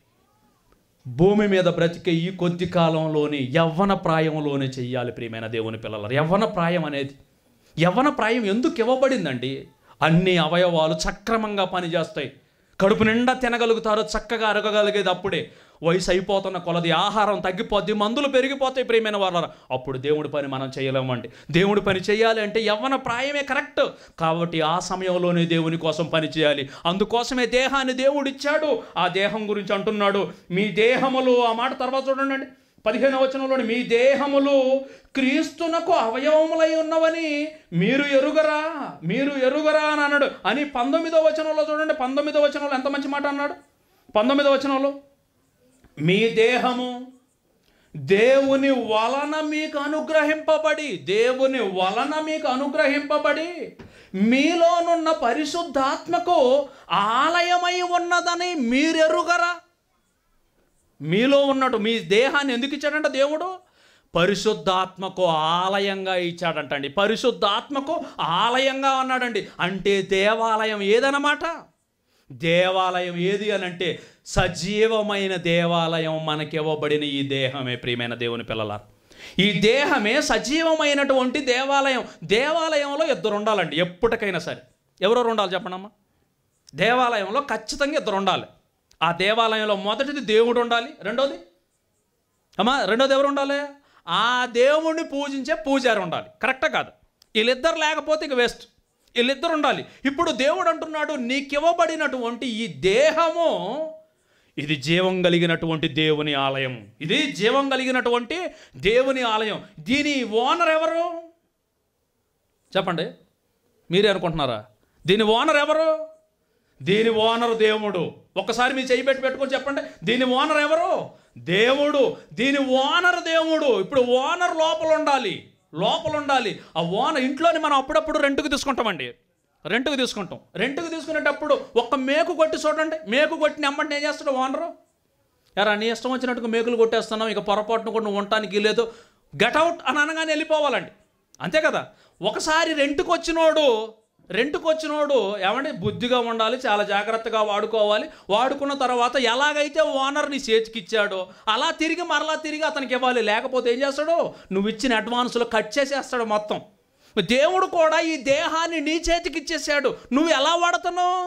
భూమి మీద బ్రతికే ఈ కొద్ది కాలంలోని యవ్వన ప్రాయంలోనే చెయ్యాలి ప్రియమైన దేవుని పిల్లలు యవ్వన ప్రాయం అనేది యవ్వన ప్రాయం ఎందుకు ఇవ్వబడిందండి అన్ని అవయవాలు సక్రమంగా పనిచేస్తాయి కడుపు నిండా తినగలుగుతారో చక్కగా అరగగలిగేది అప్పుడే వయసు అయిపోతున్న కొలది ఆహారం తగ్గిపోద్ది మందులు పెరిగిపోతాయి ప్రియమైన వాళ్ళ అప్పుడు దేవుడి పని మనం చేయలేమండి దేవుడి పని చేయాలి అంటే యవ్వన ప్రాయమే కరెక్ట్ కాబట్టి ఆ సమయంలోనే దేవుని కోసం పని చేయాలి అందుకోసమే దేహాన్ని దేవుడు ఇచ్చాడు ఆ దేహం గురించి అంటున్నాడు మీ దేహములు ఆ మాట తర్వాత చూడండి పదిహేను వచనంలోని మీ దేహములు క్రీస్తునకు అవయవములై ఉన్నవని మీరు ఎరుగరా మీరు ఎరుగరా అని అన్నాడు అని పంతొమ్మిదో వచనంలో చూడండి పంతొమ్మిదో వచనంలో ఎంత మంచి మాట అన్నాడు పంతొమ్మిదో వచనంలో మీ దేహము దేవుని వలన మీకు అనుగ్రహింపబడి దేవుని వలన మీకు అనుగ్రహింపబడి మీలోనున్న పరిశుద్ధాత్మకు ఆలయమై ఉన్నదని మీరెరుగరా మీలో ఉన్నట్టు మీ దేహాన్ని ఎందుకు ఇచ్చాడంట దేవుడు పరిశుద్ధాత్మకు ఆలయంగా ఇచ్చాడంటండి పరిశుద్ధాత్మకు ఆలయంగా అన్నాడండి అంటే దేవాలయం ఏదన్నమాట దేవాలయం ఏది అని అంటే సజీవమైన దేవాలయం మనకివ్వబడిన ఈ దేహమే ప్రియమైన దేవుని పిల్లల ఈ దేహమే సజీవమైనటువంటి దేవాలయం దేవాలయంలో ఇద్దరు ఉండాలండి ఎప్పటికైనా సరే ఎవరెవరు ఉండాలి చెప్పండమ్మా దేవాలయంలో ఖచ్చితంగా ఇద్దరు ఉండాలి ఆ దేవాలయంలో మొదటిది దేవుడు ఉండాలి రెండోది అమ్మా రెండోది ఎవరు ఉండాలి ఆ దేవుణ్ణి పూజించే పూజారి ఉండాలి కరెక్టా కాదు వీళ్ళిద్దరు లేకపోతే ఇక వేస్ట్ వీళ్ళిద్దరు ఉండాలి ఇప్పుడు దేవుడు అంటున్నాడు నీకివ్వబడినటువంటి ఈ దేహము ఇది జీవం కలిగినటువంటి దేవుని ఆలయం ఇది జీవం కలిగినటువంటి దేవుని ఆలయం దీని ఓనర్ ఎవరు చెప్పండి మీరే అనుకుంటున్నారా దీని ఓనర్ ఎవరు దీని ఓనర్ దేవుడు ఒక్కసారి మీ చేయి పెట్టి పెట్టుకొని చెప్పండి దీని ఓనర్ ఎవరు దేవుడు దీని ఓనర్ దేవుడు ఇప్పుడు ఓనర్ లోపల ఉండాలి లోపల ఉండాలి ఆ ఓనర్ ఇంట్లోని మనం అప్పుడప్పుడు రెంట్కి తీసుకుంటామండి రెంట్కి తీసుకుంటాం రెంట్కి తీసుకునేటప్పుడు ఒక్క మేకు కొట్టి చూడండి మేకు కొట్టి నెమ్మంటే ఏం చేస్తాడు ఓనరు ఎరా నీ ఇష్టం వచ్చినట్టుగా మేకులు కొట్టేస్తున్నావు ఇక పొరపాటును కూడా నువ్వు ఉండటానికి లేదు గెట్అవుట్ అని అనగానే వెళ్ళిపోవాలండి అంతే కదా ఒకసారి రెంట్కి వచ్చినోడు రెంట్కి వచ్చినోడు ఏమంటే బుద్ధిగా ఉండాలి చాలా జాగ్రత్తగా వాడుకోవాలి వాడుకున్న తర్వాత ఎలాగైతే ఓనర్ నీ చేతికి ఇచ్చాడో అలా తిరిగి మరలా తిరిగి అతనికి ఇవ్వాలి లేకపోతే ఏం చేస్తాడు నువ్వు ఇచ్చిన అడ్వాన్స్లో కట్ చేసేస్తాడు మొత్తం దేవుడు కూడా ఈ దేహాన్ని నీ చేతికి ఇచ్చేసాడు నువ్వు ఎలా వాడుతున్నావు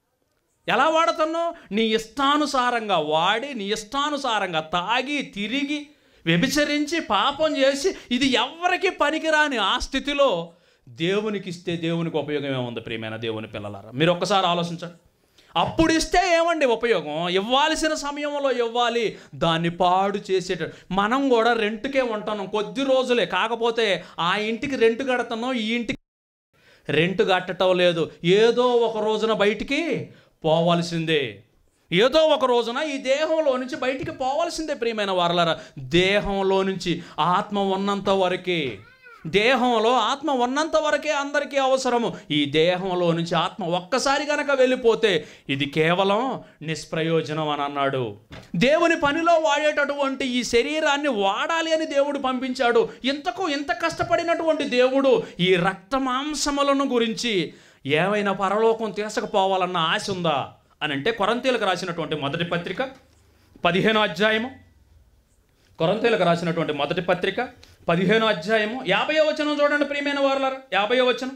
ఎలా వాడుతున్నావు నీ ఇష్టానుసారంగా వాడి నీ ఇష్టానుసారంగా తాగి తిరిగి వ్యభిచరించి పాపం చేసి ఇది ఎవరికి పనికిరాని ఆ స్థితిలో దేవునికి ఇస్తే దేవునికి ఉపయోగం ఏముంది ప్రియమైన దేవుని పిల్లలారా మీరు ఒక్కసారి ఆలోచించండి అప్పుడు ఇస్తే ఏమండి ఉపయోగం ఇవ్వాల్సిన సమయంలో ఇవ్వాలి దాన్ని పాడు చేసేట మనం కూడా రెంట్కే ఉంటున్నాం కొద్ది రోజులే కాకపోతే ఆ ఇంటికి రెంట్ కడుతున్నాం ఈ ఇంటికి రెంట్ కట్టడం లేదు ఏదో ఒక రోజున బయటికి పోవాల్సిందే ఏదో ఒక రోజున ఈ దేహంలో నుంచి బయటికి పోవాల్సిందే ప్రియమైన వారలారా దేహంలో నుంచి ఆత్మ ఉన్నంత వరకే దేహంలో ఆత్మ ఉన్నంత వరకే అందరికీ అవసరము ఈ దేహంలో నుంచి ఆత్మ ఒక్కసారి గనక వెళ్ళిపోతే ఇది కేవలం నిష్ప్రయోజనం అని అన్నాడు దేవుని పనిలో వాడేటటువంటి ఈ శరీరాన్ని వాడాలి అని దేవుడు పంపించాడు ఇంతకు ఇంత కష్టపడినటువంటి దేవుడు ఈ రక్త మాంసములను గురించి ఏమైనా పరలోకం తీసుకుపోవాలన్న ఆశ ఉందా అని అంటే కొరంతీలకు రాసినటువంటి మొదటి పత్రిక పదిహేనో అధ్యాయము కొరంతీలకు రాసినటువంటి మొదటి పత్రిక పదిహేనో అధ్యాయము యాభయో వచనం చూడండి ప్రియమైన వారులారా యాభయో వచనం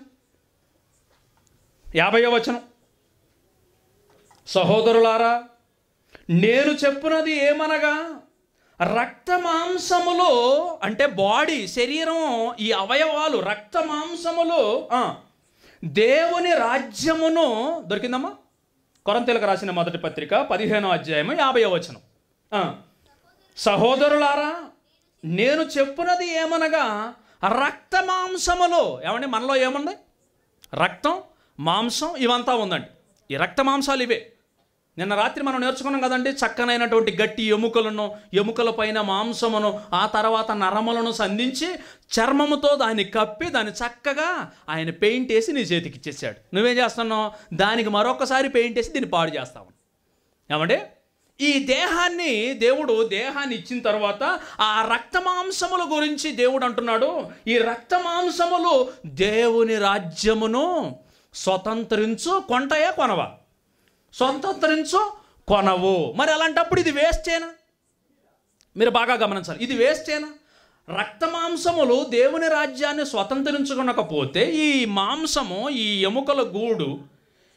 యాభయో వచనం సహోదరులారా నేను చెప్పున్నది ఏమనగా రక్త మాంసములు అంటే బాడీ శరీరం ఈ అవయవాలు రక్త మాంసములు ఆ, దేవుని రాజ్యమును దొరికిందమ్మా కొరంతీలకు రాసిన మొదటి పత్రిక పదిహేనో అధ్యాయము యాభై వచనం ఆ, సహోదరులారా నేను చెప్పున్నది ఏమనగా రక్త మాంసములు ఏమండి మనలో ఏముంది రక్తం మాంసం ఇవంతా ఉందండి ఈ రక్త మాంసాలు ఇవే నిన్న రాత్రి మనం నేర్చుకున్నాం కదండి చక్కనైనటువంటి గట్టి ఎముకలను ఎముకల పైన మాంసమును ఆ తర్వాత నరములను సంధించి చర్మముతో దాన్ని కప్పి దాన్ని చక్కగా ఆయన పెయింట్ వేసి నీ చేతికి ఇచ్చేసాడు నువ్వేం చేస్తున్నావు దానికి మరొకసారి పెయింట్ వేసి దీన్ని పాడు చేస్తావు ఏమంటే ఈ దేహాన్ని దేవుడు దేహాన్ని ఇచ్చిన తర్వాత ఆ రక్త మాంసముల గురించి దేవుడు అంటున్నాడు ఈ రక్త మాంసములు దేవుని రాజ్యమును స్వతంత్రించు కొంటయా కొనవా స్వతంత్రించు కొనవు మరి అలాంటప్పుడు ఇది వేస్టేనా మీరు బాగా గమనించాలి ఇది వేస్టేనా రక్త మాంసములు దేవుని రాజ్యాన్ని స్వతంత్రించుకొనకపోతే ఈ మాంసము ఈ ఎముకల గూడు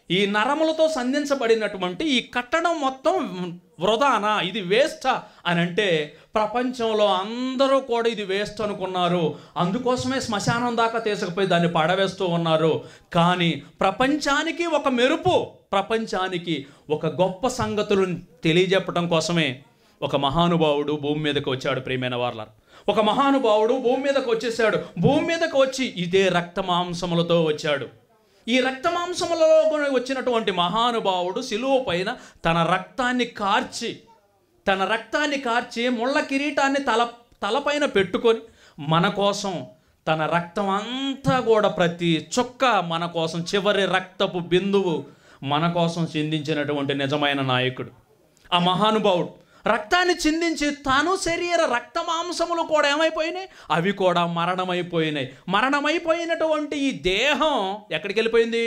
ఈ నరములతో సంధించబడినటువంటి ఈ కట్టడం మొత్తం వృధానా ఇది వేస్టా అని అంటే ప్రపంచంలో అందరూ కూడా ఇది వేస్ట్ అనుకున్నారు అందుకోసమే శ్మశానం దాకా తీసుకుపోయి దాన్ని పడవేస్తూ ఉన్నారు కానీ ప్రపంచానికి ఒక మెరుపు ప్రపంచానికి ఒక గొప్ప సంగతులను తెలియజెప్పడం కోసమే ఒక మహానుభావుడు భూమి మీదకి వచ్చాడు ప్రియమైన వాళ్ళ ఒక మహానుభావుడు భూమి మీదకి వచ్చేసాడు భూమి మీదకి వచ్చి ఇదే రక్త మాంసములతో వచ్చాడు ఈ రక్త మాంసములలో వచ్చినటువంటి మహానుభావుడు శిలువ పైన తన రక్తాన్ని కార్చి తన రక్తాన్ని కార్చి ముళ్ళ కిరీటాన్ని తల తలపైన పెట్టుకొని మన కోసం తన రక్తం అంతా కూడా ప్రతి చుక్క మన కోసం చివరి రక్తపు బిందువు మన కోసం చిందించినటువంటి నిజమైన నాయకుడు ఆ మహానుభావుడు రక్తాన్ని చిందించి తాను శరీర రక్త మాంసములు కూడా ఏమైపోయినాయి అవి కూడా మరణమైపోయినాయి మరణమైపోయినటువంటి ఈ దేహం ఎక్కడికి వెళ్ళిపోయింది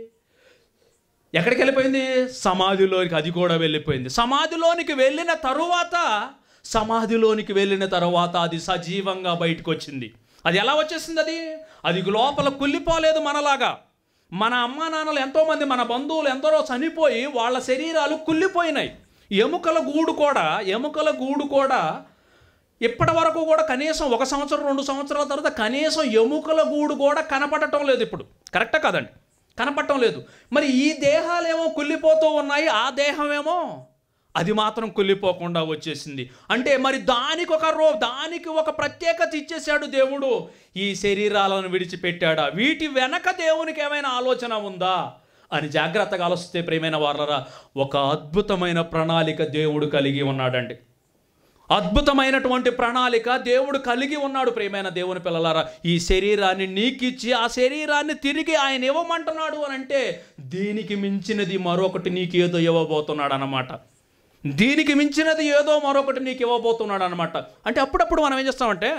ఎక్కడికి వెళ్ళిపోయింది సమాధిలోనికి అది కూడా వెళ్ళిపోయింది సమాధిలోనికి వెళ్ళిన తరువాత సమాధిలోనికి వెళ్ళిన తరువాత అది సజీవంగా బయటకు వచ్చింది అది ఎలా వచ్చేసింది అది అది లోపల కుళ్ళిపోలేదు మనలాగా మన అమ్మా నాన్నలు ఎంతోమంది మన బంధువులు ఎందరో చనిపోయి వాళ్ళ శరీరాలు కుళ్ళిపోయినాయి ఎముకల గూడు కూడా ఎముకల గూడు కూడా ఇప్పటి వరకు కూడా కనీసం ఒక సంవత్సరం రెండు సంవత్సరాల తర్వాత కనీసం ఎముకల గూడు కూడా కనపడటం లేదు ఇప్పుడు కరెక్టా కదండి కనపడటం లేదు మరి ఈ దేహాలేమో కుళ్ళిపోతూ ఉన్నాయి ఆ దేహమేమో అది మాత్రం కుళ్ళిపోకుండా వచ్చేసింది అంటే మరి దానికి ఒక రో దానికి ఒక ప్రత్యేకత ఇచ్చేశాడు దేవుడు ఈ శరీరాలను విడిచిపెట్టాడా వీటి వెనక దేవునికి ఏమైనా ఆలోచన ఉందా అని జాగ్రత్తగా ఆలోచిస్తే ప్రేమైన వారలరా ఒక అద్భుతమైన ప్రణాళిక దేవుడు కలిగి ఉన్నాడండి అద్భుతమైనటువంటి ప్రణాళిక దేవుడు కలిగి ఉన్నాడు ప్రియమైన దేవుని పిల్లలారా ఈ శరీరాన్ని నీకిచ్చి ఆ శరీరాన్ని తిరిగి ఆయన ఇవ్వమంటున్నాడు అని అంటే దీనికి మించినది మరొకటి నీకు ఏదో ఇవ్వబోతున్నాడు అన్నమాట దీనికి మించినది ఏదో మరొకటి నీకు ఇవ్వబోతున్నాడు అనమాట అంటే అప్పుడప్పుడు మనం ఏం చేస్తామంటే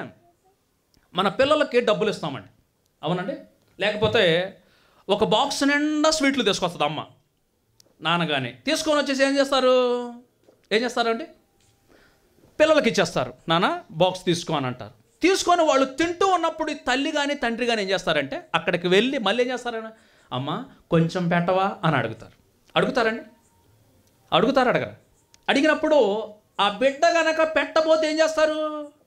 మన పిల్లలకి డబ్బులు ఇస్తామండి అవునండి లేకపోతే ఒక బాక్స్ నిండా స్వీట్లు తీసుకొస్తుంది అమ్మ నాన్నగానే తీసుకొని వచ్చేసి ఏం చేస్తారు ఏం చేస్తారండి పిల్లలకి ఇచ్చేస్తారు నాన్న బాక్స్ తీసుకో అని అంటారు తీసుకొని వాళ్ళు తింటూ ఉన్నప్పుడు ఈ తల్లి కానీ తండ్రి కానీ ఏం చేస్తారంటే అక్కడికి వెళ్ళి మళ్ళీ ఏం చేస్తారని అమ్మ కొంచెం పెట్టవా అని అడుగుతారు అడుగుతారండి అడుగుతారు అడగరు అడిగినప్పుడు ఆ బిడ్డ గనక పెట్టబోతే ఏం చేస్తారు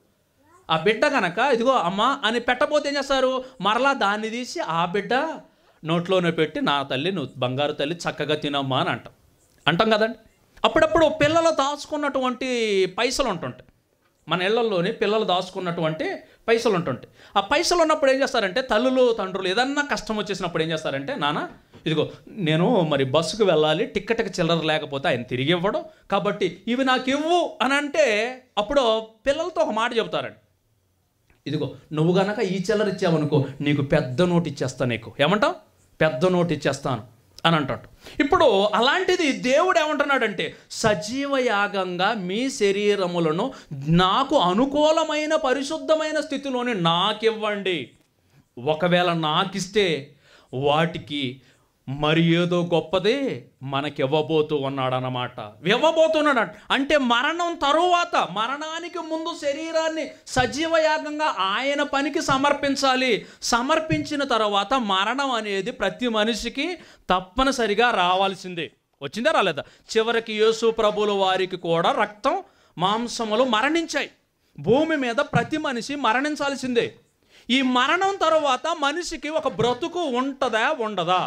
ఆ బిడ్డ గనక ఇదిగో అమ్మ అని పెట్టబోతే ఏం చేస్తారు మరలా దాన్ని తీసి ఆ బిడ్డ నోట్లోనే పెట్టి నా తల్లి నువ్వు బంగారు తల్లి చక్కగా తినమ్మా అని అంటాం అంటాం కదండి అప్పుడప్పుడు పిల్లలు దాచుకున్నటువంటి పైసలు ఉంటుంటాయి మన ఇళ్లలోని పిల్లలు దాచుకున్నటువంటి పైసలు ఉంటుంటాయి ఆ పైసలు ఉన్నప్పుడు ఏం చేస్తారంటే తల్లులు తండ్రులు ఏదన్నా కష్టం వచ్చేసినప్పుడు ఏం చేస్తారంటే నాన్న ఇదిగో నేను మరి బస్సుకు వెళ్ళాలి టిక్కెట్కి చిల్లర లేకపోతే ఆయన తిరిగి ఇవ్వడం కాబట్టి ఇవి నాకు ఇవ్వు అని అంటే అప్పుడు పిల్లలతో ఒక మాట చెబుతారండి ఇదిగో నువ్వు గనక ఈ చిల్లర ఇచ్చావనుకో నీకు పెద్ద నోటు ఇచ్చేస్తా నీకు ఏమంటావు పెద్ద నోటు ఇచ్చేస్తాను అని అంటాడు ఇప్పుడు అలాంటిది దేవుడు ఏమంటున్నాడంటే సజీవ యాగంగా మీ శరీరములను నాకు అనుకూలమైన పరిశుద్ధమైన స్థితిలోనే నాకివ్వండి ఒకవేళ నాకిస్తే వాటికి మరి ఏదో గొప్పదే మనకి ఇవ్వబోతూ ఉన్నాడనమాట ఇవ్వబోతున్నాడు అంటే మరణం తరువాత మరణానికి ముందు శరీరాన్ని సజీవ యాగంగా ఆయన పనికి సమర్పించాలి సమర్పించిన తర్వాత మరణం అనేది ప్రతి మనిషికి తప్పనిసరిగా రావాల్సిందే వచ్చిందా రాలేదా చివరికి యేసు ప్రభుల వారికి కూడా రక్తం మాంసములు మరణించాయి భూమి మీద ప్రతి మనిషి మరణించాల్సిందే ఈ మరణం తర్వాత మనిషికి ఒక బ్రతుకు ఉంటుందా ఉండదా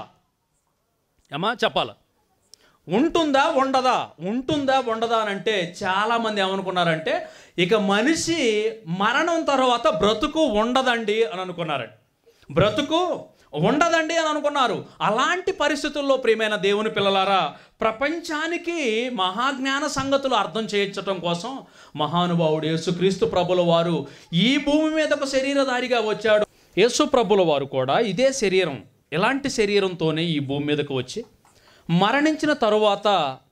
ఏమా చెప్పాల ఉంటుందా ఉండదా ఉంటుందా ఉండదా అని అంటే చాలామంది ఏమనుకున్నారంటే ఇక మనిషి మరణం తర్వాత బ్రతుకు ఉండదండి అని అనుకున్నారండి బ్రతుకు ఉండదండి అని అనుకున్నారు అలాంటి పరిస్థితుల్లో ప్రియమైన దేవుని పిల్లలారా ప్రపంచానికి మహాజ్ఞాన సంగతులు అర్థం చేయించటం కోసం మహానుభావుడు యేసుక్రీస్తు ప్రభుల వారు ఈ భూమి మీద ఒక శరీరధారిగా వచ్చాడు యేసు ప్రభుల వారు కూడా ఇదే శరీరం ఇలాంటి శరీరంతోనే ఈ భూమి మీదకు వచ్చి మరణించిన తరువాత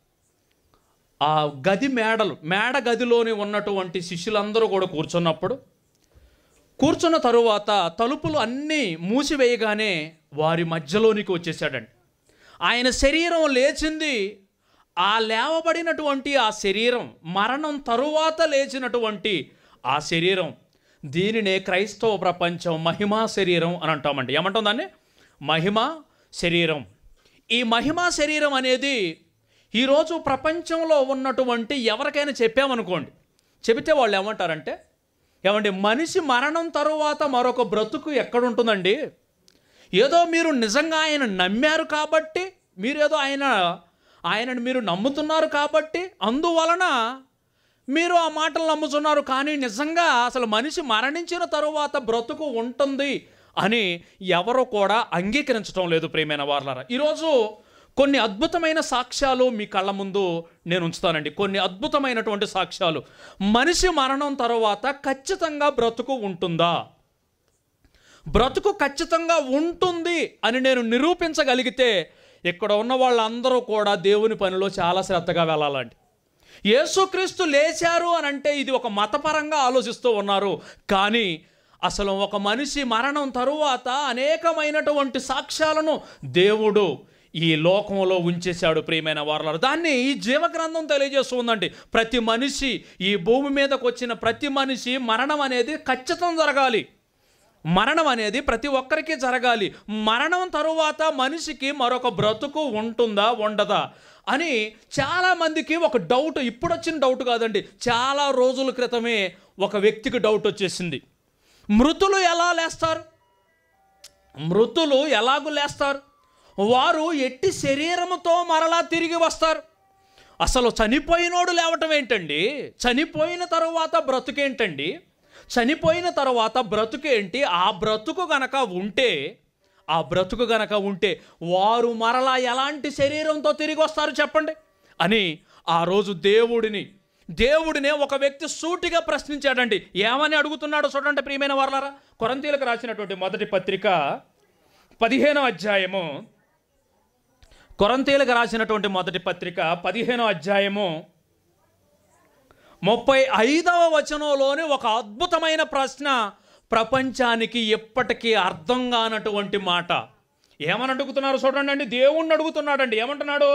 ఆ గది మేడలు మేడ గదిలోని ఉన్నటువంటి శిష్యులందరూ కూడా కూర్చున్నప్పుడు కూర్చున్న తరువాత తలుపులు అన్నీ మూసివేయగానే వారి మధ్యలోనికి వచ్చేసాడండి ఆయన శరీరం లేచింది ఆ లేవబడినటువంటి ఆ శరీరం మరణం తరువాత లేచినటువంటి ఆ శరీరం దీనినే క్రైస్తవ ప్రపంచం మహిమా శరీరం అని అంటామండి ఏమంటాం దాన్ని మహిమ శరీరం ఈ మహిమా శరీరం అనేది ఈరోజు ప్రపంచంలో ఉన్నటువంటి ఎవరికైనా చెప్పామనుకోండి చెబితే వాళ్ళు ఏమంటారంటే ఏమండి మనిషి మరణం తరువాత మరొక బ్రతుకు ఎక్కడుంటుందండి ఏదో మీరు నిజంగా ఆయన నమ్మారు కాబట్టి మీరేదో ఆయన ఆయనను మీరు నమ్ముతున్నారు కాబట్టి అందువలన మీరు ఆ మాటలు నమ్ముతున్నారు కానీ నిజంగా అసలు మనిషి మరణించిన తరువాత బ్రతుకు ఉంటుంది అని ఎవరు కూడా అంగీకరించడం లేదు ప్రియమైన వార్లారా ఈరోజు కొన్ని అద్భుతమైన సాక్ష్యాలు మీ కళ్ళ ముందు నేను ఉంచుతానండి కొన్ని అద్భుతమైనటువంటి సాక్ష్యాలు మనిషి మరణం తరువాత ఖచ్చితంగా బ్రతుకు ఉంటుందా బ్రతుకు ఖచ్చితంగా ఉంటుంది అని నేను నిరూపించగలిగితే ఇక్కడ ఉన్న వాళ్ళందరూ కూడా దేవుని పనిలో చాలా శ్రద్ధగా వెళ్ళాలండి యేసుక్రీస్తు లేచారు అని అంటే ఇది ఒక మతపరంగా ఆలోచిస్తూ ఉన్నారు కానీ అసలు ఒక మనిషి మరణం తరువాత అనేకమైనటువంటి సాక్ష్యాలను దేవుడు ఈ లోకంలో ఉంచేశాడు ప్రియమైన వారలారు దాన్ని ఈ జీవగ్రంథం తెలియజేస్తూ ఉందండి ప్రతి మనిషి ఈ భూమి మీదకు వచ్చిన ప్రతి మనిషి మరణం అనేది ఖచ్చితం జరగాలి మరణం అనేది ప్రతి ఒక్కరికి జరగాలి మరణం తరువాత మనిషికి మరొక బ్రతుకు ఉంటుందా ఉండదా అని చాలామందికి ఒక డౌట్ ఇప్పుడు వచ్చిన డౌట్ కాదండి చాలా రోజుల క్రితమే ఒక వ్యక్తికి డౌట్ వచ్చేసింది మృతులు ఎలా లేస్తారు మృతులు ఎలాగు లేస్తారు వారు ఎట్టి శరీరముతో మరలా తిరిగి వస్తారు అసలు చనిపోయినోడు లేవటం ఏంటండి చనిపోయిన తరువాత బ్రతుకేంటండి చనిపోయిన తర్వాత బ్రతుకేంటి ఆ బ్రతుకు గనక ఉంటే ఆ బ్రతుకు గనక ఉంటే వారు మరలా ఎలాంటి శరీరంతో తిరిగి వస్తారు చెప్పండి అని ఆ రోజు దేవుడిని దేవుడినే ఒక వ్యక్తి సూటిగా ప్రశ్నించాడండి ఏమని అడుగుతున్నాడో చూడండి ప్రియమైన వారలారా కొరంతీలకు రాసినటువంటి మొదటి పత్రిక పదిహేనో అధ్యాయము కొరంతీలకు రాసినటువంటి మొదటి పత్రిక పదిహేనో అధ్యాయము ముప్పై ఐదవ వచనంలోని ఒక అద్భుతమైన ప్రశ్న ప్రపంచానికి ఎప్పటికీ అర్థం కానటువంటి మాట ఏమని అడుగుతున్నారు చూడండి అండి దేవుణ్ణి అడుగుతున్నాడండి ఏమంటున్నాడు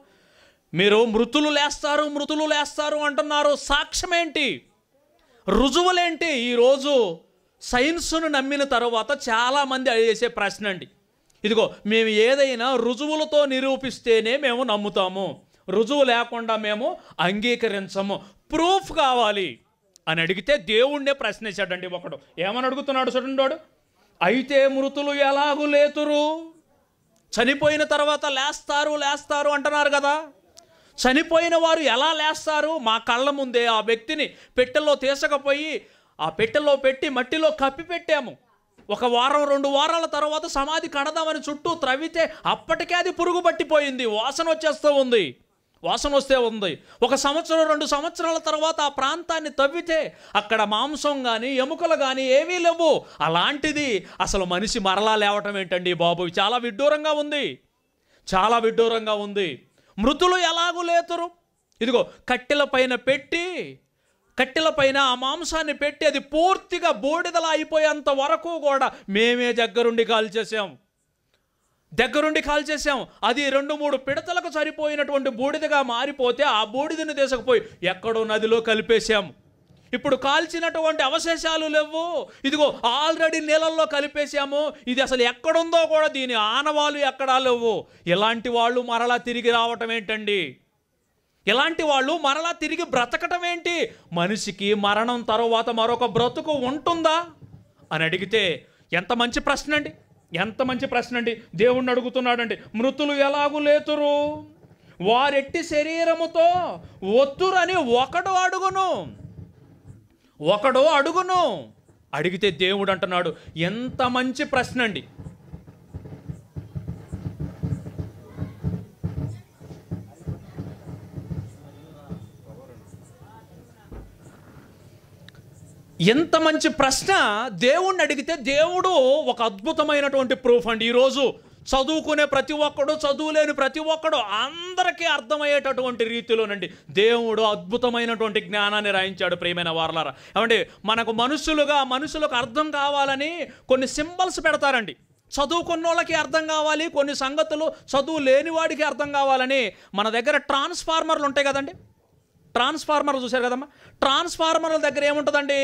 మీరు మృతులు లేస్తారు మృతులు లేస్తారు అంటున్నారు సాక్ష్యం ఏంటి రుజువులేంటి ఈరోజు సైన్స్ను నమ్మిన తర్వాత చాలామంది చేసే ప్రశ్న అండి ఇదిగో మేము ఏదైనా రుజువులతో నిరూపిస్తేనే మేము నమ్ముతాము రుజువు లేకుండా మేము అంగీకరించము ప్రూఫ్ కావాలి అని అడిగితే దేవుణ్ణే ప్రశ్నించాడండి ఒకడు ఏమని అడుగుతున్నాడు చూడండి వాడు అయితే మృతులు ఎలాగూ లేతురు చనిపోయిన తర్వాత లేస్తారు లేస్తారు అంటున్నారు కదా చనిపోయిన వారు ఎలా లేస్తారు మా కళ్ళ ముందే ఆ వ్యక్తిని పెట్టెలో తీసకపోయి ఆ పెట్టెలో పెట్టి మట్టిలో కప్పి పెట్టాము ఒక వారం రెండు వారాల తర్వాత సమాధి కడదామని చుట్టూ త్రవ్వితే అప్పటికే అది పురుగు పట్టిపోయింది వాసన వచ్చేస్తూ ఉంది వాసన వస్తే ఉంది ఒక సంవత్సరం రెండు సంవత్సరాల తర్వాత ఆ ప్రాంతాన్ని తవ్వితే అక్కడ మాంసం కానీ ఎముకలు కానీ ఏవీ లేవు అలాంటిది అసలు మనిషి మరలా లేవటం ఏంటండి బాబు చాలా విడ్డూరంగా ఉంది చాలా విడ్డూరంగా ఉంది మృతులు ఎలాగూ లేతురు ఇదిగో కట్టెల పైన పెట్టి కట్టెల పైన ఆ మాంసాన్ని పెట్టి అది పూర్తిగా బూడిదలా అయిపోయేంత వరకు కూడా మేమే దగ్గరుండి కాల్చేసాం దగ్గరుండి కాల్చేసాం అది రెండు మూడు పిడతలకు సరిపోయినటువంటి బూడిదగా మారిపోతే ఆ బూడిదని తీసుకుపోయి ఎక్కడో నదిలో కలిపేశాం ఇప్పుడు కాల్చినటువంటి అవశేషాలు లేవు ఇదిగో ఆల్రెడీ నీళ్ళల్లో కలిపేశాము ఇది అసలు ఎక్కడుందో కూడా దీని ఆనవాలు ఎక్కడా లేవు ఇలాంటి వాళ్ళు మరలా తిరిగి రావటం ఏంటండి ఇలాంటి వాళ్ళు మరలా తిరిగి బ్రతకటం ఏంటి మనిషికి మరణం తర్వాత మరొక బ్రతుకు ఉంటుందా అని అడిగితే ఎంత మంచి ప్రశ్న అండి ఎంత మంచి ప్రశ్న అండి దేవుణ్ణి అడుగుతున్నాడండి మృతులు ఎలాగూ లేతురు వారెట్టి శరీరముతో ఒత్తురని ఒకడు అడుగును ఒకడు అడుగును అడిగితే దేవుడు అంటున్నాడు ఎంత మంచి ప్రశ్న అండి ఎంత మంచి ప్రశ్న దేవుణ్ణి అడిగితే దేవుడు ఒక అద్భుతమైనటువంటి ప్రూఫ్ అండి ఈరోజు చదువుకునే ప్రతి ఒక్కడు చదువులేని ప్రతి ఒక్కడు అందరికీ అర్థమయ్యేటటువంటి రీతిలోనండి దేవుడు అద్భుతమైనటువంటి జ్ఞానాన్ని రాయించాడు ప్రియమైన వారలారా ఏమండి మనకు మనుషులుగా మనుషులకు అర్థం కావాలని కొన్ని సింబల్స్ పెడతారండి చదువుకున్న వాళ్ళకి అర్థం కావాలి కొన్ని సంగతులు చదువు లేని వాడికి అర్థం కావాలని మన దగ్గర ట్రాన్స్ఫార్మర్లు ఉంటాయి కదండి ట్రాన్స్ఫార్మర్ చూశారు కదమ్మా ట్రాన్స్ఫార్మర్ల దగ్గర ఏముంటుందండి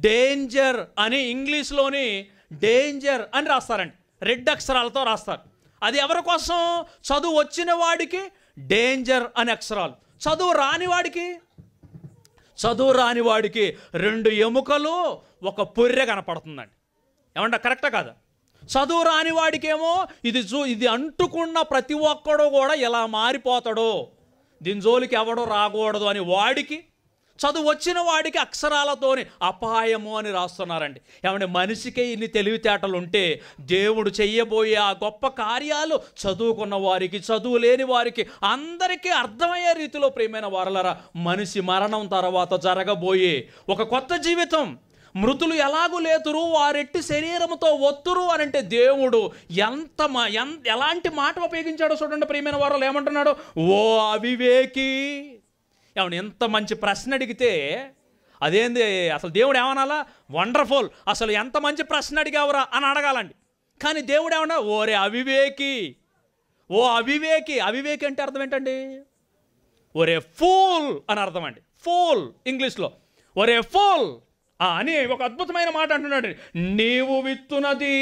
డేంజర్ అని ఇంగ్లీష్లోని డేంజర్ అని రాస్తారండి రెడ్ అక్షరాలతో రాస్తారు అది ఎవరి కోసం చదువు వచ్చిన వాడికి డేంజర్ అనే అక్షరాలు చదువు రాని వాడికి చదువు రాని వాడికి రెండు ఎముకలు ఒక పొర్రె కనపడుతుందండి ఏమంట కరెక్టా కాదా చదువు రాని వాడికేమో ఇది చూ ఇది అంటుకున్న ప్రతి ఒక్కడు కూడా ఇలా మారిపోతాడు దీని జోలికి ఎవడో రాకూడదు అని వాడికి చదువు వచ్చిన వాడికి అక్షరాలతోని అపాయము అని రాస్తున్నారండి ఏమంటే మనిషికే ఇన్ని తెలివితేటలు ఉంటే దేవుడు చెయ్యబోయే ఆ గొప్ప కార్యాలు చదువుకున్న వారికి చదువు లేని వారికి అందరికీ అర్థమయ్యే రీతిలో ప్రియమైన వారలరా మనిషి మరణం తర్వాత జరగబోయే ఒక కొత్త జీవితం మృతులు ఎలాగూ లేతురు వారెట్టి శరీరముతో ఒత్తురు అని అంటే దేవుడు ఎంత మా ఎన్ ఎలాంటి మాట ఉపయోగించాడో చూడండి ప్రియమైన వారు ఏమంటున్నాడు ఓ అవివేకి ఏమన్నా ఎంత మంచి ప్రశ్న అడిగితే అదేంది అసలు దేవుడు ఏమనాలా వండర్ఫుల్ అసలు ఎంత మంచి ప్రశ్న అడిగావురా అని అడగాలండి కానీ దేవుడు ఏమన్నా ఓరే అవివేకి ఓ అవివేకి అవివేకి అంటే అర్థం ఏంటండి ఒరే ఫూల్ అని అర్థం అండి ఫూల్ ఇంగ్లీష్లో ఒరే ఫూల్ అని ఒక అద్భుతమైన మాట అంటున్నాడు నీవు విత్తునది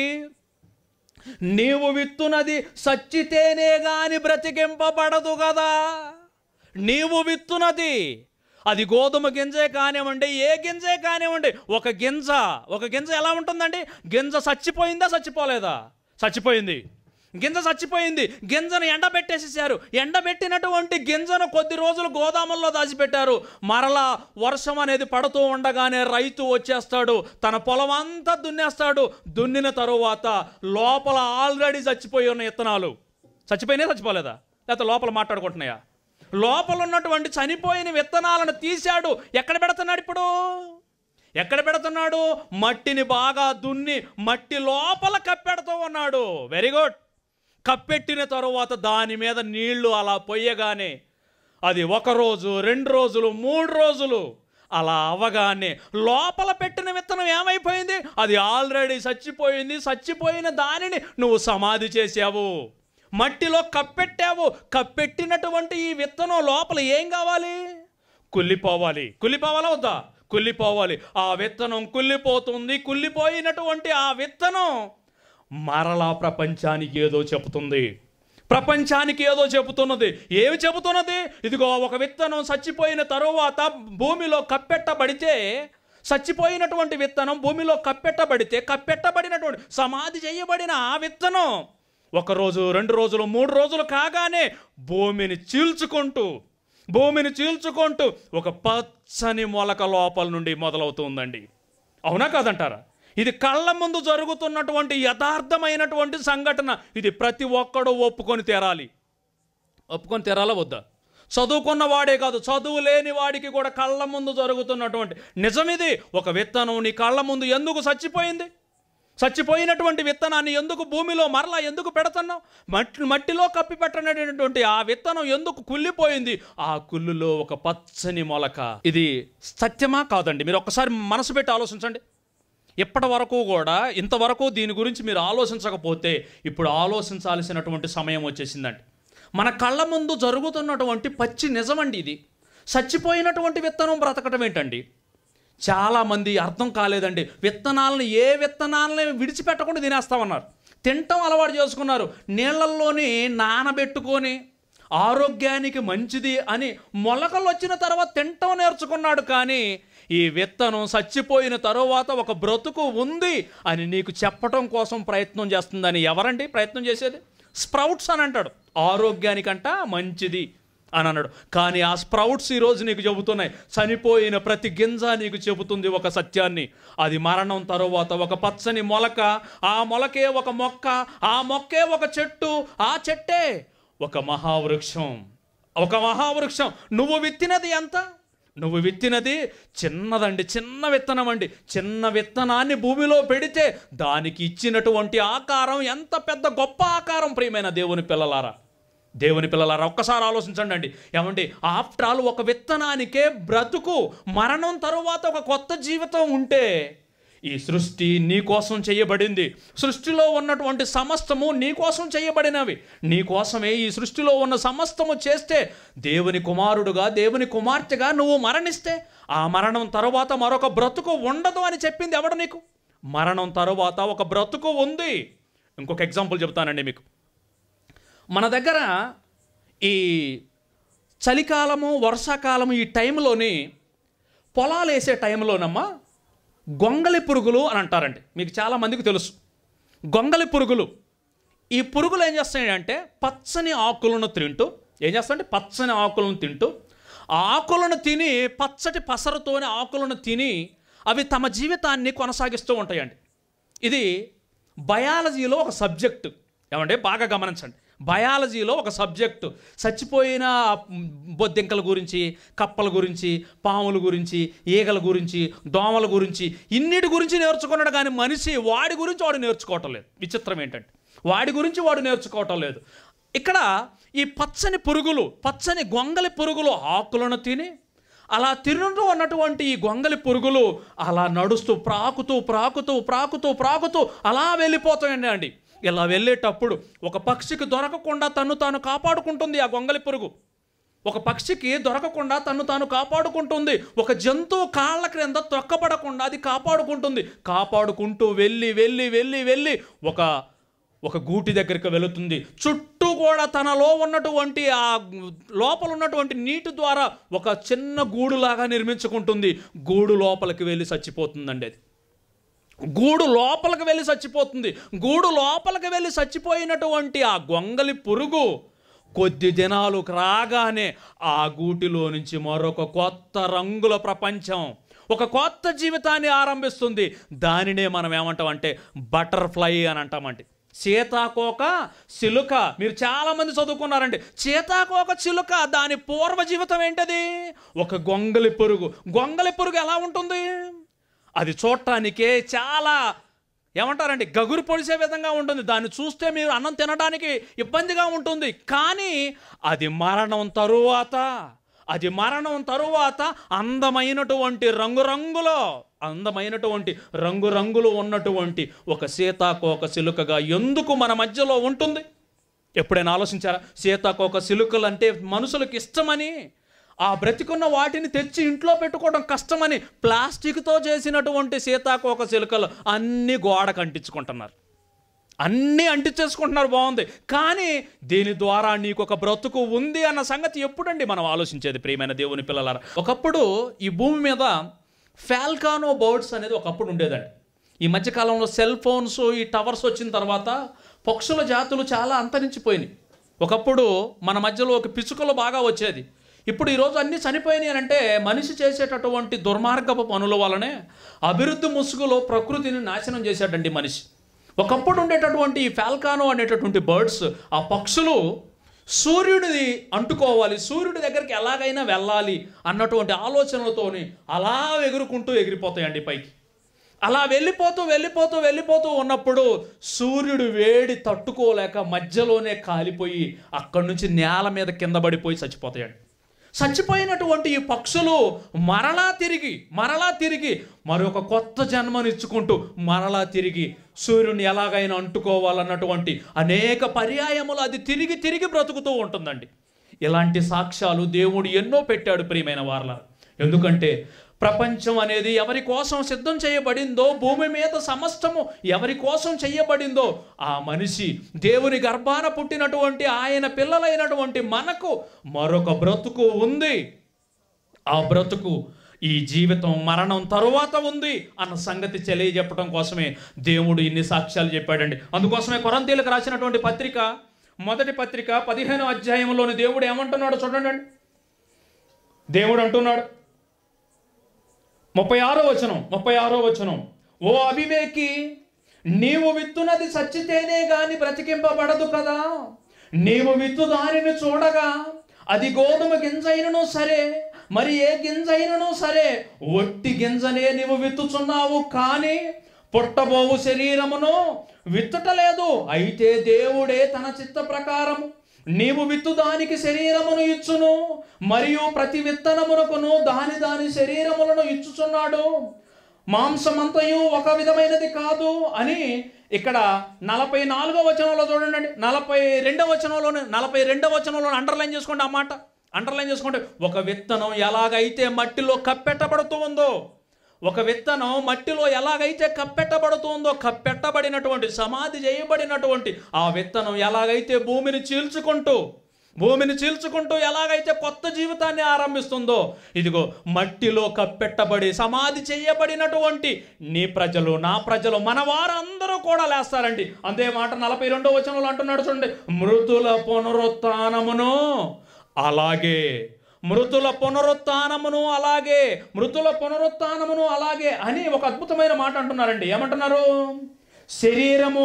నీవు విత్తునది సచ్చితేనే గాని బ్రతికింపబడదు కదా నీవు విత్తునది అది గోధుమ గింజే కానివ్వండి ఏ గింజే కానివ్వండి ఒక గింజ ఒక గింజ ఎలా ఉంటుందండి గింజ చచ్చిపోయిందా చచ్చిపోలేదా చచ్చిపోయింది గింజ చచ్చిపోయింది గింజను ఎండబెట్టేసేసారు ఎండబెట్టినటువంటి గింజను కొద్ది రోజులు గోదాముల్లో దాచిపెట్టారు మరలా వర్షం అనేది పడుతూ ఉండగానే రైతు వచ్చేస్తాడు తన పొలం అంతా దున్నేస్తాడు దున్నిన తరువాత లోపల ఆల్రెడీ చచ్చిపోయి ఉన్న విత్తనాలు చచ్చిపోయినాయి చచ్చిపోలేదా లేకపోతే లోపల మాట్లాడుకుంటున్నాయా లోపల ఉన్నటువంటి చనిపోయిన విత్తనాలను తీశాడు ఎక్కడ పెడుతున్నాడు ఇప్పుడు ఎక్కడ పెడుతున్నాడు మట్టిని బాగా దున్ని మట్టి లోపల కప్పెడుతూ ఉన్నాడు వెరీ గుడ్ కప్పెట్టిన తరువాత దాని మీద నీళ్లు అలా పొయ్యగానే అది ఒక రోజు రెండు రోజులు మూడు రోజులు అలా అవ్వగానే లోపల పెట్టిన విత్తనం ఏమైపోయింది అది ఆల్రెడీ చచ్చిపోయింది చచ్చిపోయిన దానిని నువ్వు సమాధి చేసావు మట్టిలో కప్పెట్టావు కప్పెట్టినటువంటి ఈ విత్తనం లోపల ఏం కావాలి కుళ్ళిపోవాలి కుళ్ళిపోవాలా వద్దా కుళ్ళిపోవాలి ఆ విత్తనం కుళ్ళిపోతుంది కుళ్ళిపోయినటువంటి ఆ విత్తనం మరలా ప్రపంచానికి ఏదో చెబుతుంది ప్రపంచానికి ఏదో చెబుతున్నది ఏమి చెబుతున్నది ఇదిగో ఒక విత్తనం చచ్చిపోయిన తరువాత భూమిలో కప్పెట్టబడితే చచ్చిపోయినటువంటి విత్తనం భూమిలో కప్పెట్టబడితే కప్పెట్టబడినటువంటి సమాధి చేయబడిన ఆ విత్తనం ఒక రోజు రెండు రోజులు మూడు రోజులు కాగానే భూమిని చీల్చుకుంటూ భూమిని చీల్చుకుంటూ ఒక పచ్చని మొలక లోపల నుండి మొదలవుతుందండి అవునా కాదంటారా ఇది కళ్ళ ముందు జరుగుతున్నటువంటి యథార్థమైనటువంటి సంఘటన ఇది ప్రతి ఒక్కడూ ఒప్పుకొని తీరాలి ఒప్పుకొని తీరాలా వద్దా చదువుకున్న వాడే కాదు చదువు లేని వాడికి కూడా కళ్ళ ముందు జరుగుతున్నటువంటి నిజమిది ఒక విత్తనం నీ కళ్ళ ముందు ఎందుకు చచ్చిపోయింది చచ్చిపోయినటువంటి విత్తనాన్ని ఎందుకు భూమిలో మరలా ఎందుకు పెడుతున్నావు మట్టి మట్టిలో కప్పి పెట్టనటువంటి ఆ విత్తనం ఎందుకు కుళ్ళిపోయింది ఆ కుళ్ళులో ఒక పచ్చని మొలక ఇది సత్యమా కాదండి మీరు ఒక్కసారి మనసు పెట్టి ఆలోచించండి ఇప్పటి వరకు కూడా ఇంతవరకు దీని గురించి మీరు ఆలోచించకపోతే ఇప్పుడు ఆలోచించాల్సినటువంటి సమయం వచ్చేసిందండి మన కళ్ళ ముందు జరుగుతున్నటువంటి పచ్చి నిజమండి ఇది చచ్చిపోయినటువంటి విత్తనం బ్రతకటం ఏంటండి చాలామంది అర్థం కాలేదండి విత్తనాలను ఏ విత్తనాలని విడిచిపెట్టకుండా తినేస్తామన్నారు తినటం అలవాటు చేసుకున్నారు నీళ్ళల్లోని నానబెట్టుకొని ఆరోగ్యానికి మంచిది అని మొలకలు వచ్చిన తర్వాత తినటం నేర్చుకున్నాడు కానీ ఈ విత్తనం చచ్చిపోయిన తరువాత ఒక బ్రతుకు ఉంది అని నీకు చెప్పటం కోసం ప్రయత్నం చేస్తుందని ఎవరండి ప్రయత్నం చేసేది స్ప్రౌట్స్ అని అంటాడు ఆరోగ్యానికంట మంచిది అని అన్నాడు కానీ ఆ స్ప్రౌట్స్ ఈరోజు నీకు చెబుతున్నాయి చనిపోయిన ప్రతి గింజ నీకు చెబుతుంది ఒక సత్యాన్ని అది మరణం తరువాత ఒక పచ్చని మొలక ఆ మొలకే ఒక మొక్క ఆ మొక్కే ఒక చెట్టు ఆ చెట్టే ఒక మహావృక్షం ఒక మహావృక్షం నువ్వు విత్తినది ఎంత నువ్వు విత్తినది చిన్నదండి చిన్న విత్తనం అండి చిన్న విత్తనాన్ని భూమిలో పెడితే దానికి ఇచ్చినటువంటి ఆకారం ఎంత పెద్ద గొప్ప ఆకారం ప్రియమైన దేవుని పిల్లలారా దేవుని పిల్లలారా ఒక్కసారి ఆలోచించండి అండి ఏమండి ఆఫ్టర్ ఆల్ ఒక విత్తనానికే బ్రతుకు మరణం తరువాత ఒక కొత్త జీవితం ఉంటే ఈ సృష్టి నీ కోసం చేయబడింది సృష్టిలో ఉన్నటువంటి సమస్తము నీ కోసం చేయబడినవి నీ కోసమే ఈ సృష్టిలో ఉన్న సమస్తము చేస్తే దేవుని కుమారుడుగా దేవుని కుమార్తెగా నువ్వు మరణిస్తే ఆ మరణం తరువాత మరొక బ్రతుకు ఉండదు అని చెప్పింది ఎవడు నీకు మరణం తరువాత ఒక బ్రతుకు ఉంది ఇంకొక ఎగ్జాంపుల్ చెప్తానండి మీకు మన దగ్గర ఈ చలికాలము వర్షాకాలము ఈ టైంలోని పొలాలు వేసే టైంలోనమ్మా గొంగలి పురుగులు అని అంటారండి మీకు చాలామందికి తెలుసు గొంగలి పురుగులు ఈ పురుగులు ఏం చేస్తాయంటే పచ్చని ఆకులను తింటూ ఏం చేస్తాయంటే పచ్చని ఆకులను తింటూ ఆ ఆకులను తిని పచ్చటి పసరుతోని ఆకులను తిని అవి తమ జీవితాన్ని కొనసాగిస్తూ ఉంటాయండి ఇది బయాలజీలో ఒక సబ్జెక్టు ఏమంటే బాగా గమనించండి బయాలజీలో ఒక సబ్జెక్టు చచ్చిపోయిన బొద్దింకల గురించి కప్పల గురించి పాముల గురించి ఈగల గురించి దోమల గురించి ఇన్నిటి గురించి నేర్చుకున్నాడు కానీ మనిషి వాడి గురించి వాడు నేర్చుకోవటం లేదు విచిత్రం ఏంటంటే వాడి గురించి వాడు నేర్చుకోవటం లేదు ఇక్కడ ఈ పచ్చని పురుగులు పచ్చని గొంగలి పురుగులు ఆకులను తిని అలా తిరుగుతూ ఉన్నటువంటి ఈ గొంగలి పురుగులు అలా నడుస్తూ ప్రాకుతూ ప్రాకుతూ ప్రాకుతూ ప్రాకుతూ అలా వెళ్ళిపోతాయండి అండి ఇలా వెళ్ళేటప్పుడు ఒక పక్షికి దొరకకుండా తను తాను కాపాడుకుంటుంది ఆ గొంగలి పురుగు ఒక పక్షికి దొరకకుండా తను తాను కాపాడుకుంటుంది ఒక జంతువు కాళ్ళ క్రింద తొక్కబడకుండా అది కాపాడుకుంటుంది కాపాడుకుంటూ వెళ్ళి వెళ్ళి వెళ్ళి వెళ్ళి ఒక ఒక గూటి దగ్గరికి వెళుతుంది చుట్టూ కూడా తనలో ఉన్నటువంటి ఆ లోపల ఉన్నటువంటి నీటి ద్వారా ఒక చిన్న గూడులాగా నిర్మించుకుంటుంది గూడు లోపలికి వెళ్ళి చచ్చిపోతుందండి అది గూడు లోపలికి వెళ్ళి చచ్చిపోతుంది గూడు లోపలికి వెళ్ళి చచ్చిపోయినటువంటి ఆ గొంగలి పురుగు కొద్ది దినాలు రాగానే ఆ గూటిలో నుంచి మరొక కొత్త రంగుల ప్రపంచం ఒక కొత్త జీవితాన్ని ఆరంభిస్తుంది దానినే మనం ఏమంటామంటే బటర్ఫ్లై అని అంటామండి సీతాకోక చిలుక మీరు చాలామంది చదువుకున్నారండి సీతాకోక చిలుక దాని పూర్వ జీవితం ఏంటది ఒక గొంగలి పురుగు గొంగలి పురుగు ఎలా ఉంటుంది అది చూడటానికే చాలా ఏమంటారండి గగురు పొడిసే విధంగా ఉంటుంది దాన్ని చూస్తే మీరు అన్నం తినడానికి ఇబ్బందిగా ఉంటుంది కానీ అది మరణం తరువాత అది మరణం తరువాత అందమైనటువంటి రంగురంగులో అందమైనటువంటి రంగురంగులు ఉన్నటువంటి ఒక సీతాకోక చిలుకగా ఎందుకు మన మధ్యలో ఉంటుంది ఎప్పుడైనా ఆలోచించారా సీతాకోక సిలుకలు అంటే మనుషులకు ఇష్టమని ఆ బ్రతికున్న వాటిని తెచ్చి ఇంట్లో పెట్టుకోవడం కష్టమని ప్లాస్టిక్తో చేసినటువంటి సీతాకోక చిలుకలు అన్ని గోడకు అంటించుకుంటున్నారు అన్నీ అంటించేసుకుంటున్నారు బాగుంది కానీ దీని ద్వారా నీకు ఒక బ్రతుకు ఉంది అన్న సంగతి ఎప్పుడండి మనం ఆలోచించేది ప్రియమైన దేవుని పిల్లలారా ఒకప్పుడు ఈ భూమి మీద ఫాల్కానో బర్డ్స్ అనేది ఒకప్పుడు ఉండేదండి ఈ మధ్యకాలంలో సెల్ ఫోన్స్ ఈ టవర్స్ వచ్చిన తర్వాత పక్షుల జాతులు చాలా అంతరించిపోయినాయి ఒకప్పుడు మన మధ్యలో ఒక పిచ్చుకలు బాగా వచ్చేది ఇప్పుడు ఈరోజు అన్నీ చనిపోయినాయి అని అంటే మనిషి చేసేటటువంటి దుర్మార్గపు పనుల వలనే అభివృద్ధి ముసుగులో ప్రకృతిని నాశనం చేశాడండి మనిషి ఒకప్పుడు ఉండేటటువంటి ఈ ఫాల్కానో అనేటటువంటి బర్డ్స్ ఆ పక్షులు సూర్యుడిని అంటుకోవాలి సూర్యుడి దగ్గరికి ఎలాగైనా వెళ్ళాలి అన్నటువంటి ఆలోచనలతోని అలా ఎగురుకుంటూ ఎగిరిపోతాయండి పైకి అలా వెళ్ళిపోతూ వెళ్ళిపోతూ వెళ్ళిపోతూ ఉన్నప్పుడు సూర్యుడు వేడి తట్టుకోలేక మధ్యలోనే కాలిపోయి అక్కడి నుంచి నేల మీద కింద పడిపోయి చచ్చిపోతాయండి చచ్చిపోయినటువంటి ఈ పక్షులు మరలా తిరిగి మరలా తిరిగి మరొక కొత్త జన్మనిచ్చుకుంటూ మరలా తిరిగి సూర్యుని ఎలాగైనా అంటుకోవాలన్నటువంటి అనేక పర్యాయములు అది తిరిగి తిరిగి బ్రతుకుతూ ఉంటుందండి ఇలాంటి సాక్ష్యాలు దేవుడు ఎన్నో పెట్టాడు ప్రియమైన వార్ల ఎందుకంటే ప్రపంచం అనేది ఎవరి కోసం సిద్ధం చేయబడిందో భూమి మీద సమస్తము ఎవరి కోసం చేయబడిందో ఆ మనిషి దేవుని గర్భాన పుట్టినటువంటి ఆయన పిల్లలైనటువంటి మనకు మరొక బ్రతుకు ఉంది ఆ బ్రతుకు ఈ జీవితం మరణం తరువాత ఉంది అన్న సంగతి తెలియజెప్పడం కోసమే దేవుడు ఇన్ని సాక్ష్యాలు చెప్పాడండి అందుకోసమే కొరంతీలకు రాసినటువంటి పత్రిక మొదటి పత్రిక పదిహేను అధ్యాయంలోని దేవుడు ఏమంటున్నాడు చూడండి దేవుడు అంటున్నాడు ముప్పై ఆరో వచనం ముప్పై ఆరో వచనం ఓ అవివేకి నీవు విత్తునది చచ్చితేనే గాని బ్రతికింపబడదు కదా నీవు విత్తు దానిని చూడగా అది గోధుమ గింజైనను సరే మరి ఏ గింజైనను సరే ఒట్టి గింజనే నీవు విత్తుచున్నావు కానీ పుట్టబోవు శరీరమును విత్తుటలేదు అయితే దేవుడే తన చిత్త ప్రకారము నీవు విత్తు దానికి శరీరమును ఇచ్చును మరియు ప్రతి విత్తనమునకును దాని దాని శరీరములను ఇచ్చుచున్నాడు మాంసమంతయు ఒక విధమైనది కాదు అని ఇక్కడ నలభై నాలుగో వచనంలో చూడండి నలభై రెండవ వచనంలో నలభై రెండవ వచనంలో అండర్లైన్ చేసుకోండి ఆ మాట అండర్లైన్ చేసుకోండి ఒక విత్తనం ఎలాగైతే మట్టిలో కప్పెట్టబడుతూ ఉందో ఒక విత్తనం మట్టిలో ఎలాగైతే కప్పెట్టబడుతుందో కప్పెట్టబడినటువంటి సమాధి చేయబడినటువంటి ఆ విత్తనం ఎలాగైతే భూమిని చీల్చుకుంటూ భూమిని చీల్చుకుంటూ ఎలాగైతే కొత్త జీవితాన్ని ఆరంభిస్తుందో ఇదిగో మట్టిలో కప్పెట్టబడి సమాధి చేయబడినటువంటి నీ ప్రజలు నా ప్రజలు మన వారందరూ కూడా లేస్తారండి అంతే మాట నలభై రెండో వచనంలో అంటున్నాడు చూడండి మృతుల పునరుత్నమును అలాగే మృతుల పునరుత్నమును అలాగే మృతుల పునరుత్నమును అలాగే అని ఒక అద్భుతమైన మాట అంటున్నారండి ఏమంటున్నారు శరీరము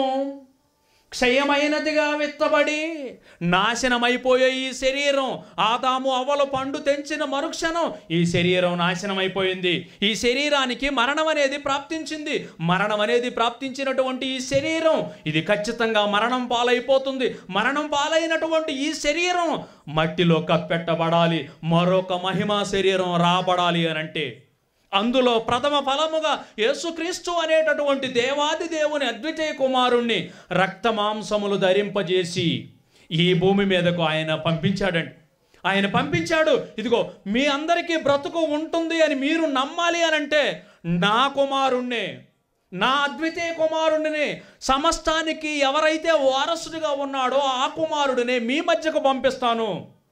క్షయమైనదిగా విత్తబడి నాశనమైపోయే ఈ శరీరం ఆదాము అవలు పండు తెంచిన మరుక్షణం ఈ శరీరం నాశనమైపోయింది ఈ శరీరానికి మరణం అనేది ప్రాప్తించింది మరణం అనేది ప్రాప్తించినటువంటి ఈ శరీరం ఇది ఖచ్చితంగా మరణం పాలైపోతుంది మరణం పాలైనటువంటి ఈ శరీరం మట్టిలో కప్పెట్టబడాలి మరొక మహిమా శరీరం రాబడాలి అని అంటే అందులో ప్రథమ ఫలముగా యేసుక్రీస్తు అనేటటువంటి దేవాది దేవుని అద్వితీయ కుమారుణ్ణి రక్తమాంసములు ధరింపజేసి ఈ భూమి మీదకు ఆయన పంపించాడండి ఆయన పంపించాడు ఇదిగో మీ అందరికీ బ్రతుకు ఉంటుంది అని మీరు నమ్మాలి అని అంటే నా కుమారుణ్ణే నా అద్వితీయ కుమారుడిని సమస్తానికి ఎవరైతే వారసుడిగా ఉన్నాడో ఆ కుమారుడినే మీ మధ్యకు పంపిస్తాను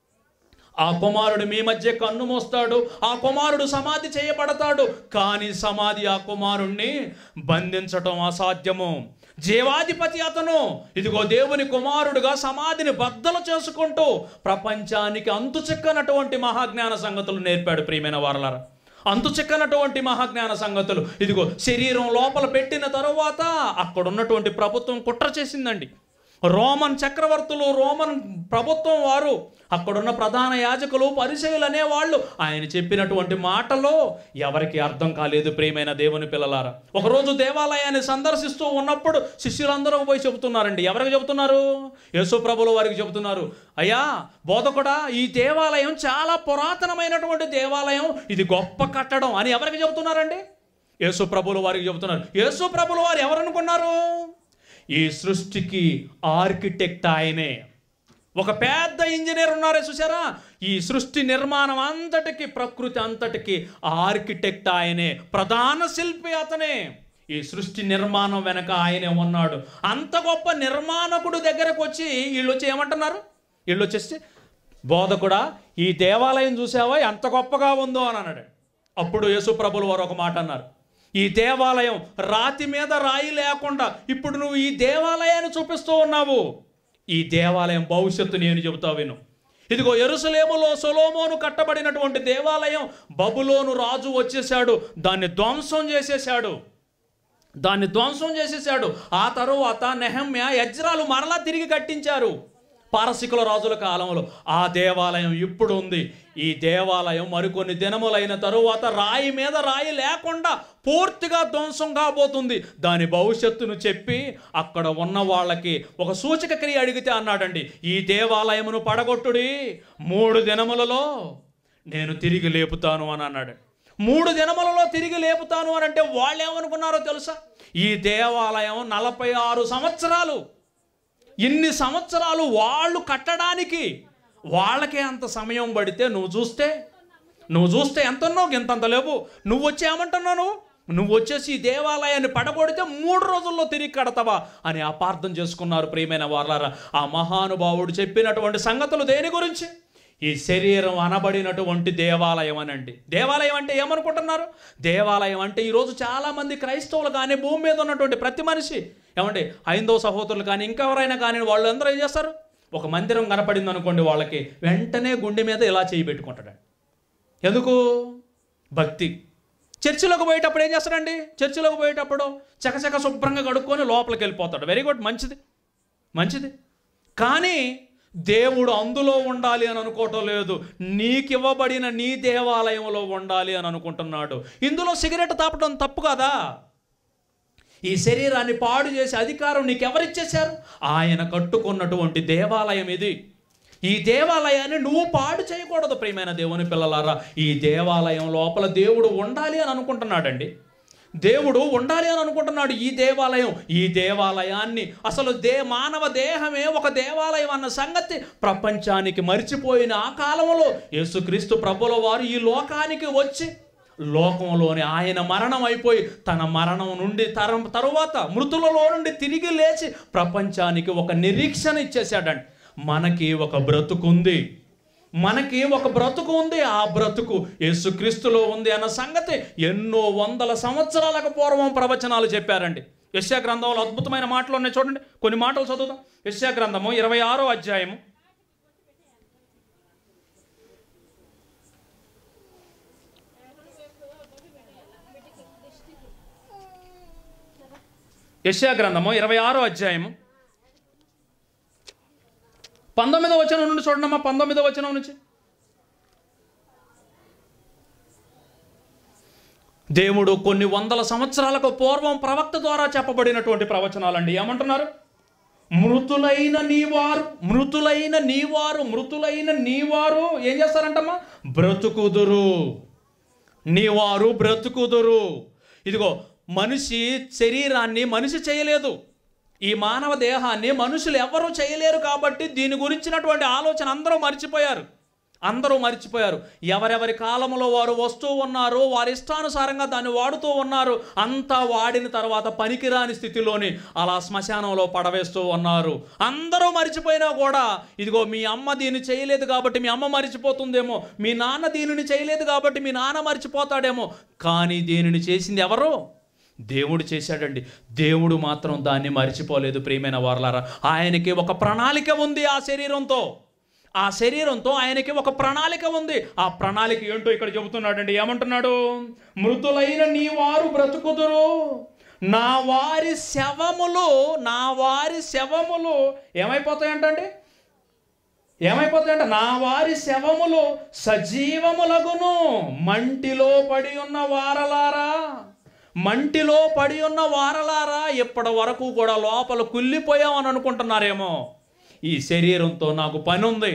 ఆ కుమారుడు మీ మధ్య కన్ను మోస్తాడు ఆ కుమారుడు సమాధి చేయబడతాడు కానీ సమాధి ఆ కుమారుణ్ణి బంధించటం అసాధ్యము జీవాధిపతి అతను ఇదిగో దేవుని కుమారుడుగా సమాధిని బద్దలు చేసుకుంటూ ప్రపంచానికి అంతు చిక్కనటువంటి మహాజ్ఞాన సంగతులు నేర్పాడు ప్రియమైన వారలారా అంతు చిక్కనటువంటి మహాజ్ఞాన సంగతులు ఇదిగో శరీరం లోపల పెట్టిన తరువాత అక్కడ ఉన్నటువంటి ప్రభుత్వం కుట్ర చేసిందండి రోమన్ చక్రవర్తులు రోమన్ ప్రభుత్వం వారు అక్కడున్న ప్రధాన యాజకులు పరిచయులు అనేవాళ్ళు ఆయన చెప్పినటువంటి మాటలో ఎవరికి అర్థం కాలేదు ప్రియమైన దేవుని పిల్లలారా ఒకరోజు దేవాలయాన్ని సందర్శిస్తూ ఉన్నప్పుడు శిష్యులందరూ పోయి చెబుతున్నారండి ఎవరికి చెబుతున్నారు యేసు ప్రభుల వారికి చెబుతున్నారు అయ్యా బోధకుడా ఈ దేవాలయం చాలా పురాతనమైనటువంటి దేవాలయం ఇది గొప్ప కట్టడం అని ఎవరికి చెబుతున్నారండి యేసు ప్రభుల వారికి చెబుతున్నారు యేసు ప్రభుల వారు ఎవరనుకున్నారు ఈ సృష్టికి ఆర్కిటెక్ట్ ఆయనే ఒక పెద్ద ఇంజనీర్ ఉన్నారే చూసారా ఈ సృష్టి నిర్మాణం అంతటికి ప్రకృతి అంతటికి ఆర్కిటెక్ట్ ఆయనే ప్రధాన శిల్పి అతనే ఈ సృష్టి నిర్మాణం వెనక ఆయనే ఉన్నాడు అంత గొప్ప నిర్మాణకుడు దగ్గరకు వచ్చి వీళ్ళు వచ్చి ఏమంటున్నారు వీళ్ళు వచ్చేసి బోధకుడా ఈ దేవాలయం చూసావా ఎంత గొప్పగా ఉందో అని అన్నాడు అప్పుడు యేసుప్రభులు వారు ఒక మాట అన్నారు ఈ దేవాలయం రాతి మీద రాయి లేకుండా ఇప్పుడు నువ్వు ఈ దేవాలయాన్ని చూపిస్తూ ఉన్నావు ఈ దేవాలయం భవిష్యత్తు నేను చెబుతా విను ఇదిగో ఎరుసలేములో సొలోమోను కట్టబడినటువంటి దేవాలయం బబులోను రాజు వచ్చేసాడు దాన్ని ధ్వంసం చేసేశాడు దాన్ని ధ్వంసం చేసేసాడు ఆ తరువాత నెహమ్య యజ్రాలు మరలా తిరిగి కట్టించారు పారసికుల రాజుల కాలంలో ఆ దేవాలయం ఇప్పుడు ఉంది ఈ దేవాలయం మరికొన్ని దినములైన తరువాత రాయి మీద రాయి లేకుండా పూర్తిగా ధ్వంసం కాబోతుంది దాని భవిష్యత్తును చెప్పి అక్కడ ఉన్న వాళ్ళకి ఒక సూచక క్రియ అడిగితే అన్నాడండి ఈ దేవాలయమును పడగొట్టుడి మూడు దినములలో నేను తిరిగి లేపుతాను అని అన్నాడు మూడు దినములలో తిరిగి లేపుతాను అని అంటే వాళ్ళు ఏమనుకున్నారో తెలుసా ఈ దేవాలయం నలభై ఆరు సంవత్సరాలు ఇన్ని సంవత్సరాలు వాళ్ళు కట్టడానికి వాళ్ళకే అంత సమయం పడితే నువ్వు చూస్తే నువ్వు చూస్తే ఎంత ఉన్నావు ఇంతంత లేవు నువ్వు వచ్చి ఏమంటున్నావు నువ్వు నువ్వు వచ్చేసి ఈ దేవాలయాన్ని పడగొడితే మూడు రోజుల్లో తిరిగి కడతావా అని అపార్థం చేసుకున్నారు ప్రియమైన వాళ్ళారా ఆ మహానుభావుడు చెప్పినటువంటి సంగతులు దేని గురించి ఈ శరీరం అనబడినటువంటి దేవాలయం అనండి దేవాలయం అంటే ఏమనుకుంటున్నారు దేవాలయం అంటే ఈరోజు చాలామంది క్రైస్తవులు కానీ భూమి మీద ఉన్నటువంటి ప్రతి మనిషి ఏమండి ఐందవ సహోదరులు కానీ ఇంకెవరైనా కానీ వాళ్ళందరూ ఏం చేస్తారు ఒక మందిరం కనపడింది అనుకోండి వాళ్ళకి వెంటనే గుండె మీద ఇలా చేయి పెట్టుకుంటాడు ఎందుకు భక్తి చర్చిలోకి పోయేటప్పుడు ఏం చేస్తాడండి చర్చిలోకి పోయేటప్పుడు చకచక శుభ్రంగా కడుక్కొని లోపలికి వెళ్ళిపోతాడు వెరీ గుడ్ మంచిది మంచిది కానీ దేవుడు అందులో ఉండాలి అని అనుకోవటం లేదు నీకివ్వబడిన నీ దేవాలయంలో ఉండాలి అని అనుకుంటున్నాడు ఇందులో సిగరెట్ తాపడం తప్పు కదా ఈ శరీరాన్ని పాడు చేసే అధికారం నీకెవరిచ్చేశారు ఆయన కట్టుకున్నటువంటి దేవాలయం ఇది ఈ దేవాలయాన్ని నువ్వు పాడు చేయకూడదు ప్రియమైన దేవుని పిల్లలారా ఈ దేవాలయం లోపల దేవుడు ఉండాలి అని అనుకుంటున్నాడండి దేవుడు ఉండాలి అని అనుకుంటున్నాడు ఈ దేవాలయం ఈ దేవాలయాన్ని అసలు దే మానవ దేహమే ఒక దేవాలయం అన్న సంగతి ప్రపంచానికి మర్చిపోయిన ఆ కాలంలో యేసుక్రీస్తు ప్రభుల వారు ఈ లోకానికి వచ్చి లోకంలోని ఆయన మరణం అయిపోయి తన మరణం నుండి తరం తరువాత మృతులలో నుండి తిరిగి లేచి ప్రపంచానికి ఒక నిరీక్షణ ఇచ్చేసాడండి మనకి ఒక బ్రతుకుంది మనకి ఒక బ్రతుకు ఉంది ఆ బ్రతుకు యేసుక్రీస్తులో ఉంది అన్న సంగతి ఎన్నో వందల సంవత్సరాలకు పూర్వం ప్రవచనాలు చెప్పారండి యశ్యా గ్రంథంలో అద్భుతమైన మాటలు ఉన్నాయి చూడండి కొన్ని మాటలు చదువుదాం యశ్యా గ్రంథము ఇరవై ఆరో అధ్యాయము యశ్యా గ్రంథము ఇరవై ఆరో అధ్యాయము పంతొమ్మిదో వచనం నుండి చూడండమ్మా పంతొమ్మిదో వచనం నుంచి దేవుడు కొన్ని వందల సంవత్సరాలకు పూర్వం ప్రవక్త ద్వారా చెప్పబడినటువంటి ప్రవచనాలండి ఏమంటున్నారు మృతులైన నీవారు మృతులైన నీవారు మృతులైన నీవారు ఏం చేస్తారంటమ్మా బ్రతుకుదురు నీవారు బ్రతుకుదురు ఇదిగో మనిషి శరీరాన్ని మనిషి చేయలేదు ఈ మానవ దేహాన్ని మనుషులు ఎవరూ చేయలేరు కాబట్టి దీని గురించినటువంటి ఆలోచన అందరూ మర్చిపోయారు అందరూ మర్చిపోయారు ఎవరెవరి కాలంలో వారు వస్తూ ఉన్నారు వారి ఇష్టానుసారంగా దాన్ని వాడుతూ ఉన్నారు అంతా వాడిన తర్వాత పనికిరాని స్థితిలోని అలా శ్మశానంలో పడవేస్తూ ఉన్నారు అందరూ మర్చిపోయినా కూడా ఇదిగో మీ అమ్మ దీన్ని చేయలేదు కాబట్టి మీ అమ్మ మర్చిపోతుందేమో మీ నాన్న దీనిని చేయలేదు కాబట్టి మీ నాన్న మర్చిపోతాడేమో కానీ దీనిని చేసింది ఎవరు దేవుడు చేశాడండి దేవుడు మాత్రం దాన్ని మర్చిపోలేదు ప్రియమైన వారలారా ఆయనకి ఒక ప్రణాళిక ఉంది ఆ శరీరంతో ఆ శరీరంతో ఆయనకి ఒక ప్రణాళిక ఉంది ఆ ప్రణాళిక ఏంటో ఇక్కడ చెబుతున్నాడండి ఏమంటున్నాడు మృతులైన నీ వారు బ్రతుకుదురు నా వారి శవములు నా వారి శవములు ఏమైపోతాయంటండి ఏమైపోతాయంట నా వారి శవములు సజీవములగును మంటిలో పడి ఉన్న వారలారా మంటిలో పడి ఉన్న వారలారా ఇప్పటి వరకు కూడా లోపల కుళ్ళిపోయామని అనుకుంటున్నారేమో ఈ శరీరంతో నాకు పని ఉంది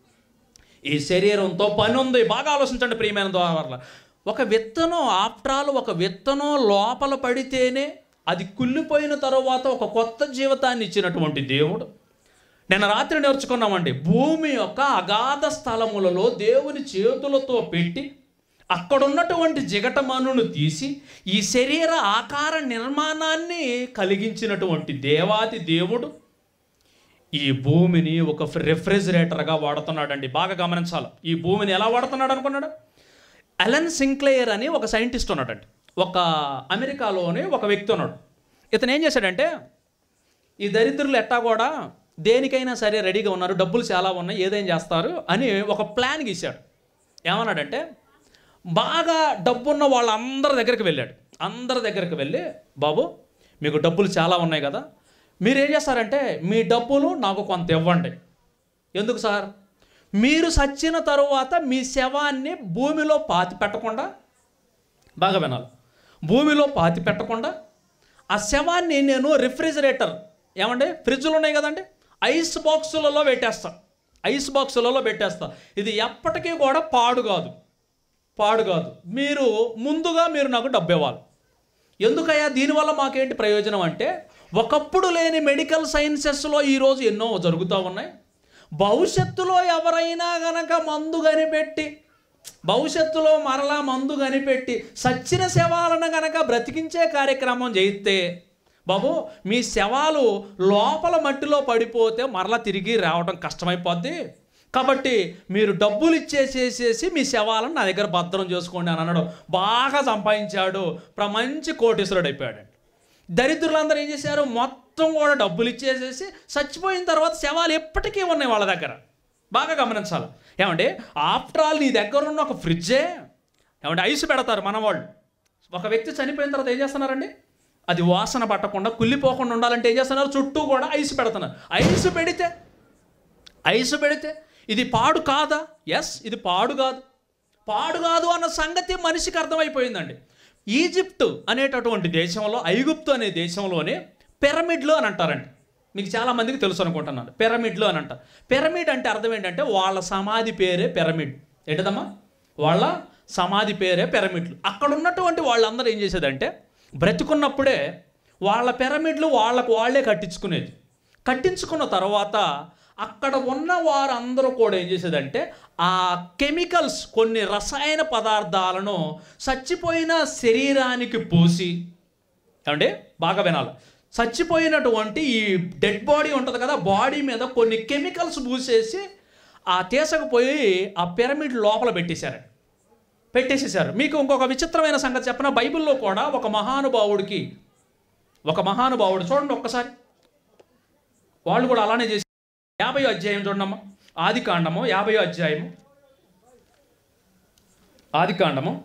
ఈ శరీరంతో పని ఉంది బాగా ఆలోచించండి ప్రియమైన ద్వారా ఒక విత్తనం ఆఫ్టర్ ఆల్ ఒక విత్తనం లోపల పడితేనే అది కుళ్ళిపోయిన తరువాత ఒక కొత్త జీవితాన్ని ఇచ్చినటువంటి దేవుడు నిన్న రాత్రి నేర్చుకున్నామండి భూమి యొక్క అగాధ స్థలములలో దేవుని చేతులతో పెట్టి అక్కడున్నటువంటి జిగటమనును తీసి ఈ శరీర ఆకార నిర్మాణాన్ని కలిగించినటువంటి దేవాది దేవుడు ఈ భూమిని ఒక రిఫ్రిజిరేటర్గా వాడుతున్నాడండి బాగా గమనించాలి ఈ భూమిని ఎలా వాడుతున్నాడు అనుకున్నాడు అలెన్ సింక్లేయర్ అని ఒక సైంటిస్ట్ ఉన్నాడండి ఒక అమెరికాలోని ఒక వ్యక్తి ఉన్నాడు ఇతను ఏం చేశాడంటే ఈ దరిద్రులు ఎట్టా కూడా దేనికైనా సరే రెడీగా ఉన్నారు డబ్బులు చాలా ఉన్నాయి ఏదేం చేస్తారు అని ఒక ప్లాన్ గీశాడు ఏమన్నాడంటే బాగా డబ్బున్న వాళ్ళందరి దగ్గరికి వెళ్ళాడు అందరి దగ్గరికి వెళ్ళి బాబు మీకు డబ్బులు చాలా ఉన్నాయి కదా మీరు ఏం చేస్తారంటే మీ డబ్బులు నాకు కొంత ఇవ్వండి ఎందుకు సార్ మీరు సచ్చిన తరువాత మీ శవాన్ని భూమిలో పాతి పెట్టకుండా బాగా వినాలి భూమిలో పాతి పెట్టకుండా ఆ శవాన్ని నేను రిఫ్రిజిరేటర్ ఏమండి ఫ్రిడ్జ్లు ఉన్నాయి కదండి ఐస్ బాక్సులలో పెట్టేస్తా ఐస్ బాక్సులలో పెట్టేస్తా ఇది ఎప్పటికీ కూడా పాడు కాదు పాడు కాదు మీరు ముందుగా మీరు నాకు డబ్బు ఇవ్వాలి ఎందుకయ్యా దీనివల్ల మాకేంటి ప్రయోజనం అంటే ఒకప్పుడు లేని మెడికల్ సైన్సెస్లో ఈరోజు ఎన్నో జరుగుతూ ఉన్నాయి భవిష్యత్తులో ఎవరైనా గనక మందు కనిపెట్టి భవిష్యత్తులో మరలా మందు కనిపెట్టి సచ్చిన శవాలను గనక బ్రతికించే కార్యక్రమం చేయిస్తే బాబు మీ శవాలు లోపల మట్టిలో పడిపోతే మరలా తిరిగి రావడం కష్టమైపోద్ది కాబట్టి మీరు డబ్బులు ఇచ్చేసేసేసి మీ శవాలను నా దగ్గర భద్రం చేసుకోండి అని అన్నాడు బాగా సంపాదించాడు ప్ర మంచి కోటీశ్వరుడు అయిపోయాడు దరిద్రులందరూ ఏం చేశారు మొత్తం కూడా డబ్బులు ఇచ్చేసేసి చచ్చిపోయిన తర్వాత శవాలు ఎప్పటికీ ఉన్నాయి వాళ్ళ దగ్గర బాగా గమనించాలి ఏమంటే ఆఫ్టర్ ఆల్ నీ దగ్గర ఉన్న ఒక ఫ్రిడ్జే ఏమంటే ఐస్ పెడతారు మన వాళ్ళు ఒక వ్యక్తి చనిపోయిన తర్వాత ఏం చేస్తున్నారండి అది వాసన పట్టకుండా కుళ్ళిపోకుండా ఉండాలంటే ఏం చేస్తున్నారు చుట్టూ కూడా ఐస్ పెడుతున్నారు ఐస్ పెడితే ఐస్ పెడితే ఇది పాడు కాదా ఎస్ ఇది పాడు కాదు పాడు కాదు అన్న సంగతి మనిషికి అర్థమైపోయిందండి ఈజిప్ట్ అనేటటువంటి దేశంలో ఐగుప్తు అనే దేశంలోనే పిరమిడ్లు అని అంటారండి మీకు చాలా మందికి తెలుసు అనుకుంటున్నాను పిరమిడ్లు అని అంటారు పిరమిడ్ అంటే అర్థం ఏంటంటే వాళ్ళ సమాధి పేరే పిరమిడ్ ఏంటదమ్మా వాళ్ళ సమాధి పేరే పిరమిడ్లు అక్కడ ఉన్నటువంటి వాళ్ళందరూ ఏం చేసేదంటే బ్రతికున్నప్పుడే వాళ్ళ పిరమిడ్లు వాళ్ళకు వాళ్ళే కట్టించుకునేది కట్టించుకున్న తర్వాత అక్కడ ఉన్న వారందరూ కూడా ఏం చేసేదంటే ఆ కెమికల్స్ కొన్ని రసాయన పదార్థాలను చచ్చిపోయిన శరీరానికి పోసి ఏమంటే బాగా వినాలి చచ్చిపోయినటువంటి ఈ డెడ్ బాడీ ఉంటుంది కదా బాడీ మీద కొన్ని కెమికల్స్ పూసేసి ఆ తీసుకుపోయి ఆ పిరమిడ్ లోపల పెట్టేశారండి పెట్టేసేసారు మీకు ఇంకొక విచిత్రమైన సంగతి చెప్పిన బైబిల్లో కూడా ఒక మహానుభావుడికి ఒక మహానుభావుడు చూడండి ఒక్కసారి వాళ్ళు కూడా అలానే చేసి యాభై అధ్యాయం చూడమ్మా ఆది కాండము యాభై అధ్యాయము ఆది కాండము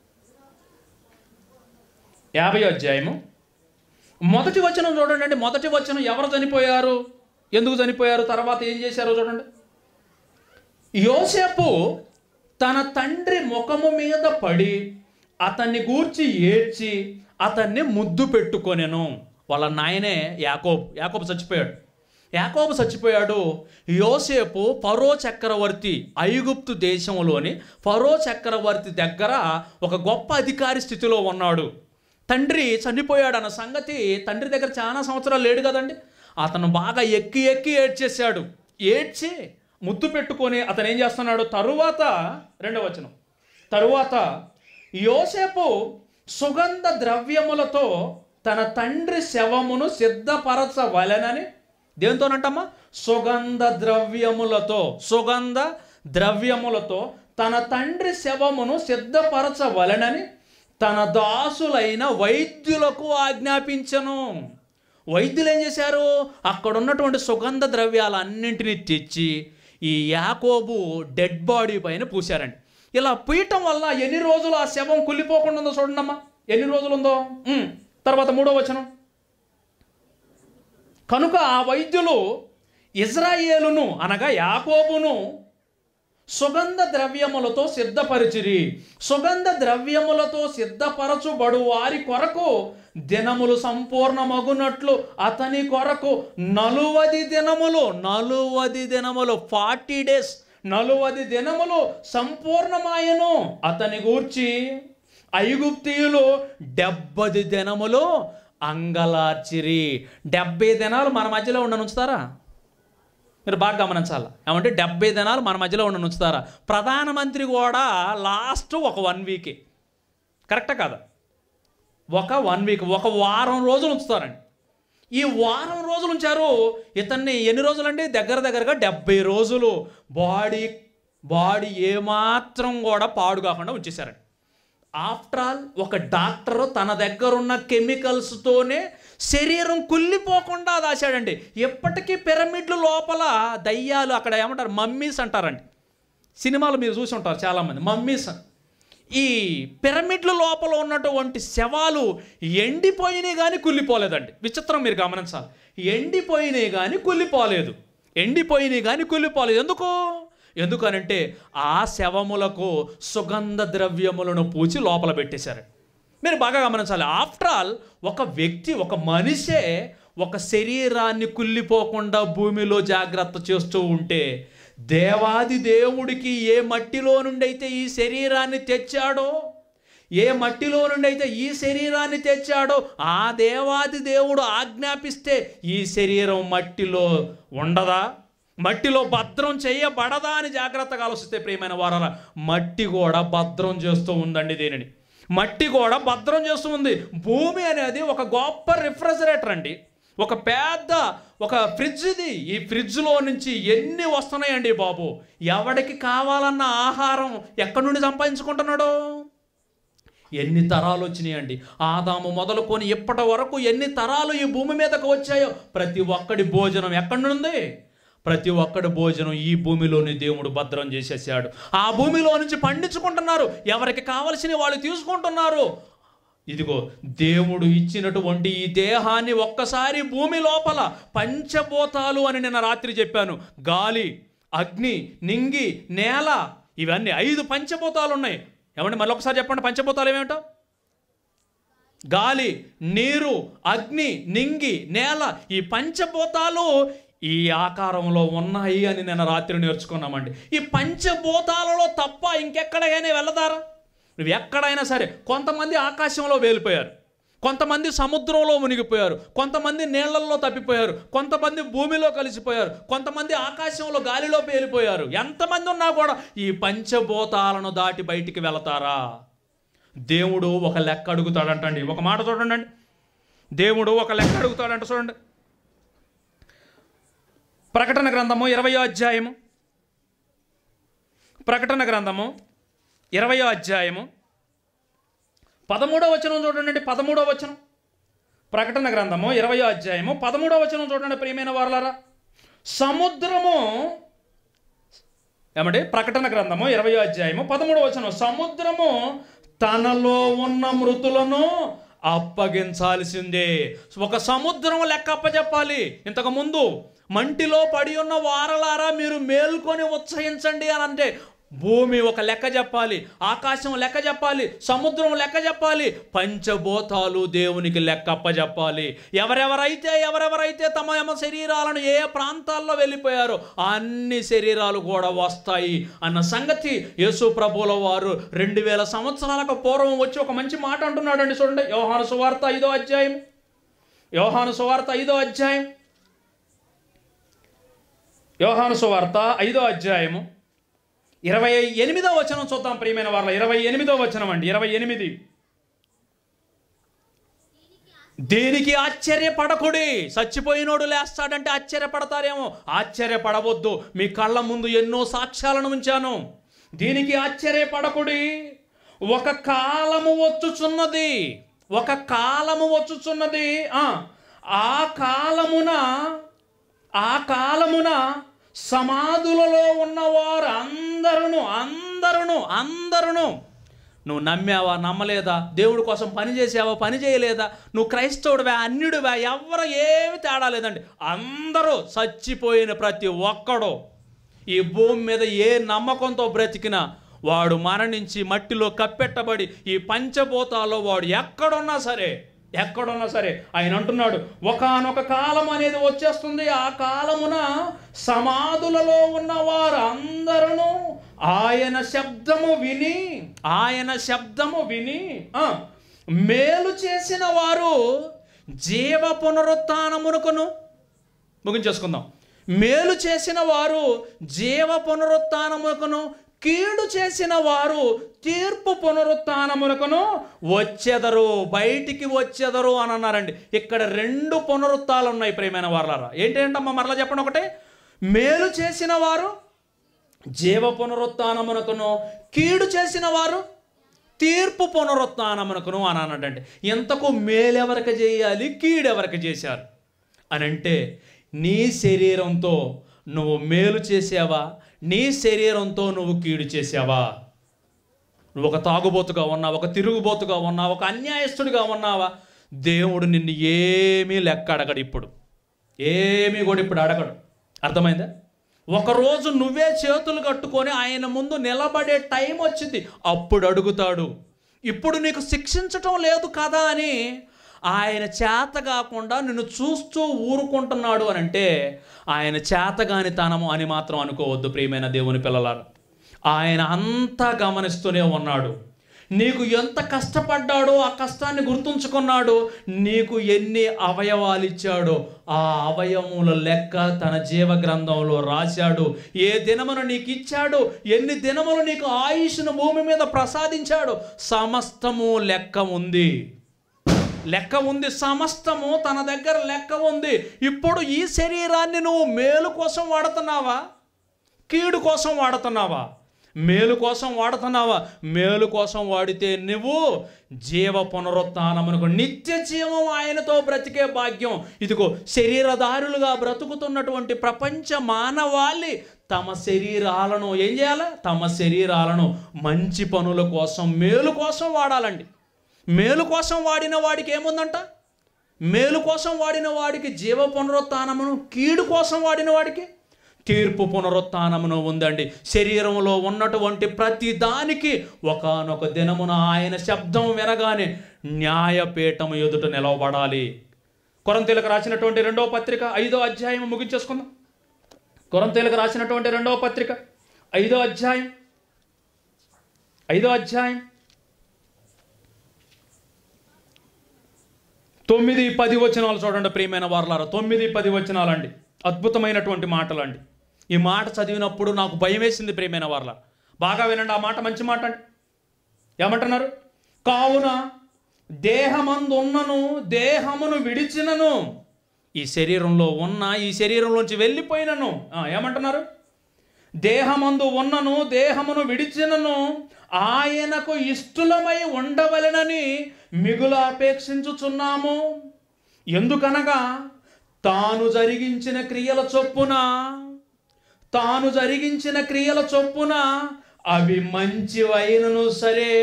యాభై అధ్యాయము మొదటి వచనం చూడండి అండి మొదటి వచనం ఎవరు చనిపోయారు ఎందుకు చనిపోయారు తర్వాత ఏం చేశారో చూడండి యోసేపు తన తండ్రి ముఖము మీద పడి అతన్ని గూర్చి ఏడ్చి అతన్ని ముద్దు పెట్టుకొనెను వాళ్ళ నాయనే యాకోబు యాకోబు చచ్చిపోయాడు యాకోబు చచ్చిపోయాడు యోసేపు ఫరో చక్రవర్తి ఐగుప్తు దేశంలోని ఫరో చక్రవర్తి దగ్గర ఒక గొప్ప అధికారి స్థితిలో ఉన్నాడు తండ్రి చనిపోయాడు అన్న సంగతి తండ్రి దగ్గర చాలా సంవత్సరాలు లేడు కదండి అతను బాగా ఎక్కి ఎక్కి ఏడ్చేశాడు ఏడ్చి ముద్దు పెట్టుకొని అతను ఏం చేస్తున్నాడు తరువాత రెండవ వచనం తరువాత యోసేపు సుగంధ ద్రవ్యములతో తన తండ్రి శవమును సిద్ధపరచవలెనని దేంతోనంటమ్మా సుగంధ ద్రవ్యములతో సుగంధ ద్రవ్యములతో తన తండ్రి శవమును సిద్ధపరచవలెనని తన దాసులైన వైద్యులకు ఆజ్ఞాపించను వైద్యులు ఏం చేశారు అక్కడ ఉన్నటువంటి సుగంధ ద్రవ్యాలన్నింటినీ తెచ్చి ఈ యాకోబు డెడ్ బాడీ పైన పూశారండి ఇలా పూయటం వల్ల ఎన్ని రోజులు ఆ శవం కుళ్ళిపోకుండా ఉందో చూడండమ్మా ఎన్ని రోజులు ఉందో ఉమ్. తర్వాత మూడో వచనం కనుక ఆ వైద్యులు ఇజ్రాయేలును అనగా యాకోబును సుగంధ ద్రవ్యములతో సిద్ధపరిచిరి సుగంధ ద్రవ్యములతో సిద్ధపరచుబడు వారి కొరకు దినములు సంపూర్ణమగునట్లు అతని కొరకు నలువది దినములు నలువది దినములు ఫార్టీ డేస్ నలువది దినములు సంపూర్ణమాయను అతని గూర్చి ఐగుప్తీయులు డెబ్బది దినములు అంగలార్చిరి డెబ్బై దినాలు మన మధ్యలో ఉండ ఉంచుతారా మీరు బాగా గమనించాలి ఏమంటే డెబ్బై దినాలు మన మధ్యలో ఉండ ఉంచుతారా ప్రధానమంత్రి కూడా లాస్ట్ ఒక వన్ వీకే కరెక్టా కాదా ఒక వన్ వీక్ ఒక వారం రోజులు ఉంచుతారండి ఈ వారం రోజులు ఉంచారు ఇతన్ని ఎన్ని రోజులండి దగ్గర దగ్గరగా డెబ్బై రోజులు బాడీ బాడీ ఏమాత్రం కూడా పాడు కాకుండా ఉంచేశారండి ఆఫ్టర్ ఆల్ ఒక డాక్టర్ తన దగ్గర ఉన్న కెమికల్స్తోనే శరీరం కుళ్ళిపోకుండా దాచాడండి ఎప్పటికీ పిరమిడ్లు లోపల దయ్యాలు అక్కడ ఏమంటారు మమ్మీస్ అంటారండి సినిమాలు మీరు చూసి ఉంటారు చాలామంది మమ్మీస్ ఈ పిరమిడ్ల లోపల ఉన్నటువంటి శవాలు ఎండిపోయినాయి కానీ కుళ్ళిపోలేదండి విచిత్రం మీరు గమనించాలి ఎండిపోయినాయి కానీ కుళ్ళిపోలేదు ఎండిపోయినాయి కానీ కుళ్ళిపోలేదు ఎందుకు ఎందుకనంటే ఆ శవములకు సుగంధ ద్రవ్యములను పూచి లోపల పెట్టేశారు మీరు బాగా గమనించాలి ఆఫ్టర్ ఆల్ ఒక వ్యక్తి ఒక మనిషే ఒక శరీరాన్ని కుళ్ళిపోకుండా భూమిలో జాగ్రత్త చేస్తూ ఉంటే దేవాది దేవుడికి ఏ మట్టిలో నుండి అయితే ఈ శరీరాన్ని తెచ్చాడో ఏ మట్టిలో నుండి అయితే ఈ శరీరాన్ని తెచ్చాడో ఆ దేవాది దేవుడు ఆజ్ఞాపిస్తే ఈ శరీరం మట్టిలో ఉండదా మట్టిలో భద్రం చేయబడదా అని జాగ్రత్తగా ఆలోచిస్తే ప్రియమైన వారాల మట్టి కూడా భద్రం చేస్తూ ఉందండి దీనిని మట్టి కూడా భద్రం చేస్తూ ఉంది భూమి అనేది ఒక గొప్ప రిఫ్రిజరేటర్ అండి ఒక పెద్ద ఒక ఫ్రిడ్జ్ ఇది ఈ ఫ్రిడ్జ్లో నుంచి ఎన్ని వస్తున్నాయండి బాబు ఎవడికి కావాలన్న ఆహారం ఎక్కడి నుండి సంపాదించుకుంటున్నాడు ఎన్ని తరాలు వచ్చినాయండి ఆదాము మొదలుకొని ఇప్పటి వరకు ఎన్ని తరాలు ఈ భూమి మీదకు వచ్చాయో ప్రతి ఒక్కడి భోజనం ఎక్కడి నుండి ప్రతి ఒక్కడి భోజనం ఈ భూమిలోని దేవుడు భద్రం చేసేసాడు ఆ భూమిలో నుంచి పండించుకుంటున్నారు ఎవరికి కావలసిన వాళ్ళు తీసుకుంటున్నారు ఇదిగో దేవుడు ఇచ్చినటువంటి ఈ దేహాన్ని ఒక్కసారి భూమి లోపల పంచభూతాలు అని నిన్న రాత్రి చెప్పాను గాలి అగ్ని నింగి నేల ఇవన్నీ ఐదు పంచభూతాలు ఉన్నాయి ఏమండి మళ్ళీ ఒకసారి చెప్పండి పంచభూతాలు ఏమేమిటో గాలి నీరు అగ్ని నింగి నేల ఈ పంచభూతాలు ఈ ఆకారంలో ఉన్నాయి అని నేను రాత్రి నేర్చుకున్నామండి ఈ పంచభూతాలలో తప్ప ఇంకెక్కడైనా వెళ్ళదారా నువ్వు ఎక్కడైనా సరే కొంతమంది ఆకాశంలో వేలిపోయారు కొంతమంది సముద్రంలో మునిగిపోయారు కొంతమంది నీళ్లలో తప్పిపోయారు కొంతమంది భూమిలో కలిసిపోయారు కొంతమంది ఆకాశంలో గాలిలో పేలిపోయారు ఎంతమంది ఉన్నా కూడా ఈ పంచభూతాలను దాటి బయటికి వెళతారా దేవుడు ఒక లెక్క అడుగుతాడంటండి ఒక మాట చూడండి అండి దేవుడు ఒక లెక్క అడుగుతాడంట చూడండి ప్రకటన గ్రంథము ఇరవయో అధ్యాయము ప్రకటన గ్రంథము ఇరవయో అధ్యాయము పదమూడో వచనం చూడండి పదమూడో వచనం ప్రకటన గ్రంథము ఇరవయో అధ్యాయము పదమూడో వచనం చూడండి ప్రియమైన వారలారా సముద్రము ఏమంటే ప్రకటన గ్రంథము ఇరవయో అధ్యాయము పదమూడో వచనం సముద్రము తనలో ఉన్న మృతులను అప్పగించాల్సిందే ఒక సముద్రం లెక్క అప్పచెప్పాలి ఇంతకు ముందు మంటిలో పడి ఉన్న వారలారా మీరు మేల్కొని ఉత్సహించండి అని అంటే భూమి ఒక లెక్క చెప్పాలి ఆకాశం లెక్క చెప్పాలి సముద్రం లెక్క చెప్పాలి పంచభూతాలు దేవునికి లెక్క అప్పచెప్పాలి ఎవరెవరైతే ఎవరెవరైతే తమ తమ శరీరాలను ఏ ప్రాంతాల్లో వెళ్ళిపోయారో ఆ అన్ని శరీరాలు కూడా వస్తాయి అన్న సంగతి యేసు ప్రభుల వారు రెండు వేల సంవత్సరాలకు పూర్వం వచ్చి ఒక మంచి మాట అంటున్నాడండి చూడండి యోహాను సువార్త ఐదో అధ్యాయం యోహాను సువార్త ఐదో అధ్యాయం యోహాను సువార్త ఐదో అధ్యాయము ఇరవై ఎనిమిదో వచనం చూద్దాం ప్రియమైన వాళ్ళ ఇరవై ఎనిమిదో వచనం అండి ఇరవై ఎనిమిది దేనికి ఆశ్చర్యపడకుడి చచ్చిపోయినోడు లేస్తాడంటే ఆశ్చర్యపడతారేమో ఆశ్చర్యపడవద్దు మీ కళ్ళ ముందు ఎన్నో సాక్ష్యాలను ఉంచాను దీనికి ఆశ్చర్యపడకుడి ఒక కాలము వచ్చుచున్నది ఒక కాలము వచ్చుచున్నది ఆ, ఆ కాలమున ఆ కాలమున సమాధులలో ఉన్నవారు అందరును అందరును అందరును నువ్వు నమ్మావా నమ్మలేదా దేవుడి కోసం పని చేసావా పని చేయలేదా నువ్వు క్రైస్తవుడివా అన్యుడివా ఎవరు ఏమి తేడా లేదండి అందరూ చచ్చిపోయిన ప్రతి ఒక్కడు ఈ భూమి మీద ఏ నమ్మకంతో బ్రతికినా వాడు మరణించి మట్టిలో కప్పెట్టబడి ఈ పంచభూతాల్లో వాడు ఎక్కడున్నా సరే ఎక్కడున్నా సరే ఆయన అంటున్నాడు ఒకానొక కాలం అనేది వచ్చేస్తుంది ఆ కాలమున సమాధులలో ఉన్న వారందరూ ఆయన శబ్దము విని ఆయన శబ్దము విని ఆ, మేలు చేసిన వారు జీవ పునరుత్నమునకును ముగించేసుకుందాం మేలు చేసిన వారు జీవ పునరుత్నమునకును కీడు చేసిన వారు తీర్పు పునరుత్నమునకును వచ్చెదరు బయటికి వచ్చెదరు అని అన్నారండి ఇక్కడ రెండు పునరుత్నాలు ఉన్నాయి ప్రేమైన వారలారా ఏంటంటమ్మా మరలా చెప్పండి ఒకటే మేలు చేసిన వారు జీవ పునరుత్నమునకును కీడు చేసిన వారు తీర్పు పునరుత్నమునకును అని అన్నాడండి ఎంతకు మేలెవరికి చేయాలి కీడెవరికి చేశారు అని అంటే నీ శరీరంతో నువ్వు మేలు చేసావా నీ శరీరంతో నువ్వు కీడు చేసావా నువ్వు ఒక తాగుబోతుగా ఉన్నావా ఒక తిరుగుబోతుగా ఉన్నావా ఒక అన్యాయస్తుడిగా ఉన్నావా దేవుడు నిన్ను ఏమీ లెక్క అడగడు ఇప్పుడు ఏమీ కూడా ఇప్పుడు అడగడు అర్థమైందా ఒకరోజు నువ్వే చేతులు కట్టుకొని ఆయన ముందు నిలబడే టైం వచ్చింది అప్పుడు అడుగుతాడు ఇప్పుడు నీకు శిక్షించటం లేదు కదా అని ఆయన చేత కాకుండా నిన్ను చూస్తూ ఊరుకుంటున్నాడు అని అంటే ఆయన చేతగాని తనము అని మాత్రం అనుకోవద్దు ప్రియమైన దేవుని పిల్లలారు ఆయన అంతా గమనిస్తూనే ఉన్నాడు నీకు ఎంత కష్టపడ్డాడో ఆ కష్టాన్ని గుర్తుంచుకున్నాడు నీకు ఎన్ని అవయవాలు ఇచ్చాడో ఆ అవయవముల లెక్క తన జీవ గ్రంథంలో రాశాడు ఏ దినమును నీకు ఇచ్చాడు ఎన్ని దినములు నీకు ఆయుష్ను భూమి మీద ప్రసాదించాడు సమస్తము లెక్క ఉంది లెక్క ఉంది సమస్తము తన దగ్గర లెక్క ఉంది ఇప్పుడు ఈ శరీరాన్ని నువ్వు మేలు కోసం వాడుతున్నావా కీడు కోసం వాడుతున్నావా మేలు కోసం వాడుతున్నావా మేలు కోసం వాడితే నువ్వు జీవ పునరుత్నమునకు నిత్య జీవం ఆయనతో బ్రతికే భాగ్యం ఇదిగో శరీరదారులుగా బ్రతుకుతున్నటువంటి ప్రపంచ మానవాళి తమ శరీరాలను ఏం చేయాలి తమ శరీరాలను మంచి పనుల కోసం మేలు కోసం వాడాలండి మేలు కోసం వాడిన వాడికి ఏముందంట మేలు కోసం వాడిన వాడికి జీవ పునరుత్నమును కీడు కోసం వాడిన వాడికి తీర్పు పునరుత్నమును ఉందండి శరీరంలో ఉన్నటువంటి ప్రతి దానికి ఒకానొక దినమున ఆయన శబ్దం వినగానే న్యాయపీఠము ఎదుట నిలవబడాలి కొరంతీలకు రాసినటువంటి రెండవ పత్రిక ఐదో అధ్యాయం ముగించేసుకుందాం కొరంతీలకు రాసినటువంటి రెండవ పత్రిక ఐదో అధ్యాయం ఐదో అధ్యాయం తొమ్మిది పది వచనాలు చూడండి ప్రియమైన వారలారా తొమ్మిది పది వచనాలండి అద్భుతమైనటువంటి మాటలండి ఈ మాట చదివినప్పుడు నాకు భయం వేసింది ప్రియమైన వారల బాగా వినండి ఆ మాట మంచి మాట అండి ఏమంటున్నారు కావున దేహమందు ఉన్నను దేహమును విడిచినను ఈ శరీరంలో ఉన్న ఈ శరీరంలోంచి వెళ్ళిపోయినను ఆ, ఏమంటున్నారు దేహమందు ఉన్నను దేహమును విడిచినను ఆయనకు ఇష్టలమై ఉండవలెనని మిగులు అపేక్షించుచున్నాము ఎందుకనగా తాను జరిగించిన క్రియల చొప్పున తాను జరిగించిన క్రియల చొప్పున అవి మంచివైనను సరే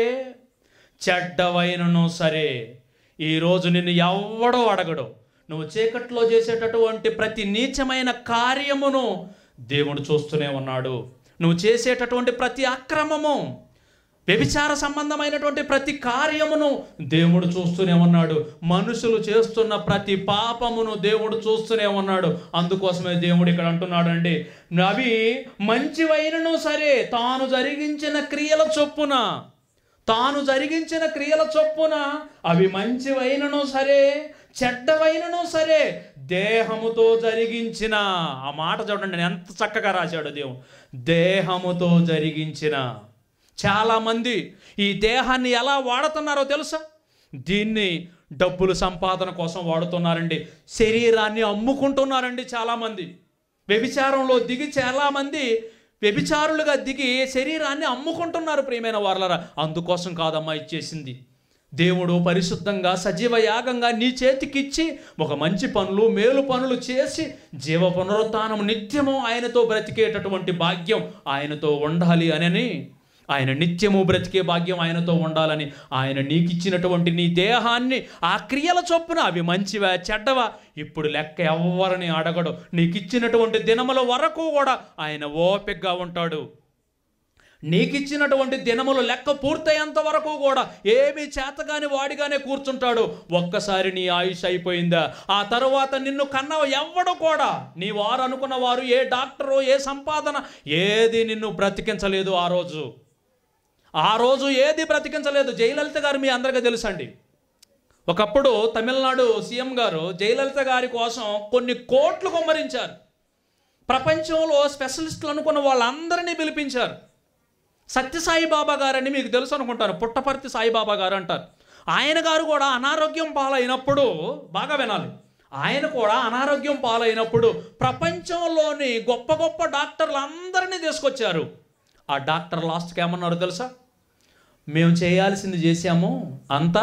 చెడ్డవైనను సరే ఈరోజు నిన్ను ఎవ్వడో అడగడు నువ్వు చీకట్లో చేసేటటువంటి ప్రతి నీచమైన కార్యమును దేవుడు చూస్తూనే ఉన్నాడు నువ్వు చేసేటటువంటి ప్రతి అక్రమము వ్యభిచార సంబంధమైనటువంటి ప్రతి కార్యమును దేవుడు చూస్తూనే ఉన్నాడు మనుషులు చేస్తున్న ప్రతి పాపమును దేవుడు చూస్తూనే ఉన్నాడు అందుకోసమే దేవుడు ఇక్కడ అంటున్నాడు అండి అవి మంచివైనను సరే తాను జరిగించిన క్రియల చొప్పున తాను జరిగించిన క్రియల చొప్పున అవి మంచివైనను సరే చెడ్డవైనను సరే దేహముతో జరిగించిన ఆ మాట చూడండి ఎంత చక్కగా రాశాడు దేవుడు దేహముతో జరిగించిన చాలామంది ఈ దేహాన్ని ఎలా వాడుతున్నారో తెలుసా దీన్ని డబ్బులు సంపాదన కోసం వాడుతున్నారండి శరీరాన్ని అమ్ముకుంటున్నారండి చాలామంది వ్యభిచారంలో దిగి చాలామంది వ్యభిచారులుగా దిగి శరీరాన్ని అమ్ముకుంటున్నారు ప్రియమైన వారలరా అందుకోసం కాదమ్మా ఇచ్చేసింది దేవుడు పరిశుద్ధంగా సజీవ యాగంగా నీ చేతికిచ్చి ఒక మంచి పనులు మేలు పనులు చేసి జీవ పునరుత్థానం నిత్యము ఆయనతో బ్రతికేటటువంటి భాగ్యం ఆయనతో ఉండాలి అని ఆయన నిత్యము బ్రతికే భాగ్యం ఆయనతో ఉండాలని ఆయన నీకిచ్చినటువంటి నీ దేహాన్ని ఆ క్రియల చొప్పున అవి మంచివా చెడ్డవా ఇప్పుడు లెక్క ఎవ్వరిని అడగడు నీకిచ్చినటువంటి దినముల వరకు కూడా ఆయన ఓపికగా ఉంటాడు నీకిచ్చినటువంటి దినములు లెక్క పూర్తయ్యేంత వరకు కూడా ఏమీ చేతగాని వాడిగానే కూర్చుంటాడు ఒక్కసారి నీ ఆయుష్ అయిపోయిందా ఆ తరువాత నిన్ను కన్న ఎవ్వడు కూడా నీ వారు అనుకున్న వారు ఏ డాక్టరు ఏ సంపాదన ఏది నిన్ను బ్రతికించలేదు ఆ రోజు ఆ రోజు ఏది బ్రతికించలేదు జయలలిత గారు మీ అందరికీ తెలుసండి ఒకప్పుడు తమిళనాడు సీఎం గారు జయలలిత గారి కోసం కొన్ని కోట్లు కుమ్మరించారు ప్రపంచంలో స్పెషలిస్టులు అనుకున్న వాళ్ళందరినీ పిలిపించారు సత్యసాయి బాబా గారని మీకు తెలుసు అనుకుంటారు పుట్టపర్తి సాయిబాబా గారు అంటారు ఆయన గారు కూడా అనారోగ్యం పాలైనప్పుడు బాగా వినాలి ఆయన కూడా అనారోగ్యం పాలైనప్పుడు ప్రపంచంలోని గొప్ప గొప్ప డాక్టర్లు అందరినీ తీసుకొచ్చారు ఆ డాక్టర్ లాస్ట్కి ఏమన్నారు తెలుసా మేము చేయాల్సింది చేశాము అంతా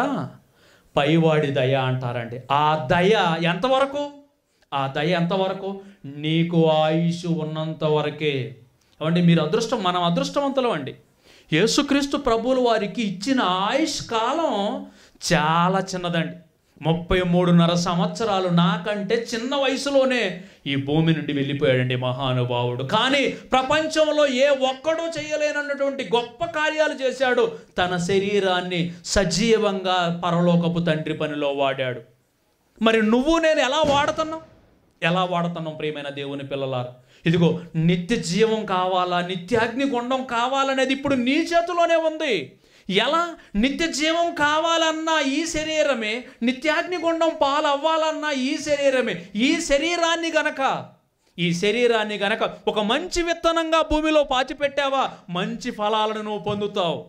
పైవాడి దయ అంటారండి ఆ దయ ఎంతవరకు ఆ దయ ఎంతవరకు నీకు ఆయుష్ ఉన్నంత వరకే ఏమండి మీరు అదృష్టం మనం అదృష్టవంతులం అండి యేసుక్రీస్తు ప్రభువుల వారికి ఇచ్చిన ఆయుష్ కాలం చాలా చిన్నదండి ముప్పై మూడున్నర సంవత్సరాలు నాకంటే చిన్న వయసులోనే ఈ భూమి నుండి వెళ్ళిపోయాడండి మహానుభావుడు కానీ ప్రపంచంలో ఏ ఒక్కడూ చేయలేనన్నటువంటి గొప్ప కార్యాలు చేశాడు తన శరీరాన్ని సజీవంగా పరలోకపు తండ్రి పనిలో వాడాడు మరి నువ్వు నేను ఎలా వాడుతున్నాం ఎలా వాడుతున్నాం ప్రియమైన దేవుని పిల్లలారా ఇదిగో నిత్య జీవం కావాలా నిత్యాగ్ని గుండం కావాలనేది ఇప్పుడు నీ చేతిలోనే ఉంది ఎలా నిత్య జీవం కావాలన్నా ఈ శరీరమే నిత్యాగ్ని గుండం పాలు అవ్వాలన్నా ఈ శరీరమే ఈ శరీరాన్ని గనక ఈ శరీరాన్ని గనక ఒక మంచి విత్తనంగా భూమిలో పాతిపెట్టావా మంచి ఫలాలను నువ్వు పొందుతావు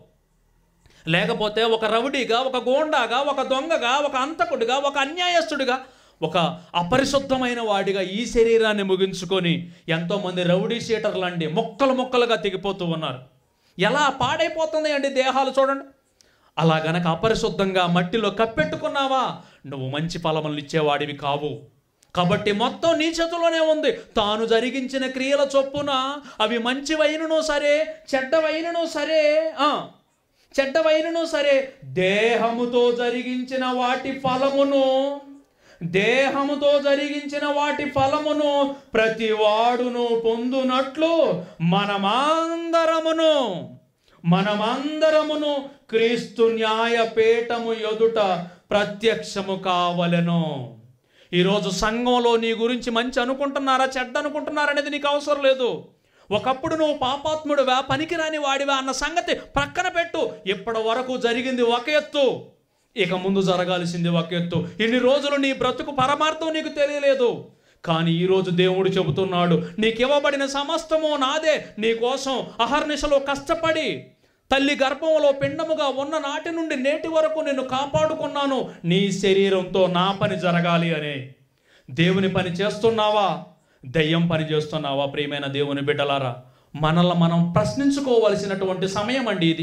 లేకపోతే ఒక రౌడీగా ఒక గోండాగా ఒక దొంగగా ఒక అంతకుడిగా ఒక అన్యాయస్తుడిగా ఒక అపరిశుద్ధమైన వాడిగా ఈ శరీరాన్ని ముగించుకొని ఎంతోమంది రౌడీ షీటర్లు అండి మొక్కలు మొక్కలుగా తెగిపోతూ ఉన్నారు ఎలా పాడైపోతుంది అండి దేహాలు చూడండి అలా గనక అపరిశుద్ధంగా మట్టిలో కప్పెట్టుకున్నావా నువ్వు మంచి ఫలములు ఇచ్చేవాడివి కావు కాబట్టి మొత్తం నీ చేతిలోనే ఉంది తాను జరిగించిన క్రియల చొప్పున అవి మంచివైనను సరే చెడ్డవైనను సరే ఆ, చెడ్డవైనను సరే దేహముతో జరిగించిన వాటి ఫలమును దేహముతో జరిగించిన వాటి ఫలమును ప్రతి వాడును పొందునట్లు మనమందరమును మనమందరమును క్రీస్తు న్యాయపీఠము ఎదుట ప్రత్యక్షము కావలెను ఈరోజు సంఘంలో నీ గురించి మంచి అనుకుంటున్నారా చెడ్డ అనుకుంటున్నారా అనేది నీకు అవసరం లేదు ఒకప్పుడు నువ్వు పాపాత్ముడివా పనికిరాని వాడివా అన్న సంగతి ప్రక్కన పెట్టు ఇప్పటి వరకు జరిగింది ఒక ఎత్తు ఇక ముందు జరగాల్సింది ఒక ఎత్తు ఇన్ని రోజులు నీ బ్రతుకు పరమార్థం నీకు తెలియలేదు కానీ ఈరోజు దేవుడు చెబుతున్నాడు నీకు ఇవ్వబడిన సమస్తము నాదే నీ కోసం అహర్నిశలో కష్టపడి తల్లి గర్భంలో పిండముగా ఉన్న నాటి నుండి నేటి వరకు నిన్ను కాపాడుకున్నాను నీ శరీరంతో నా పని జరగాలి అని దేవుని పని చేస్తున్నావా దయ్యం పని చేస్తున్నావా ప్రియమైన దేవుని బిడ్డలారా మనల్ని మనం ప్రశ్నించుకోవలసినటువంటి సమయం అండి ఇది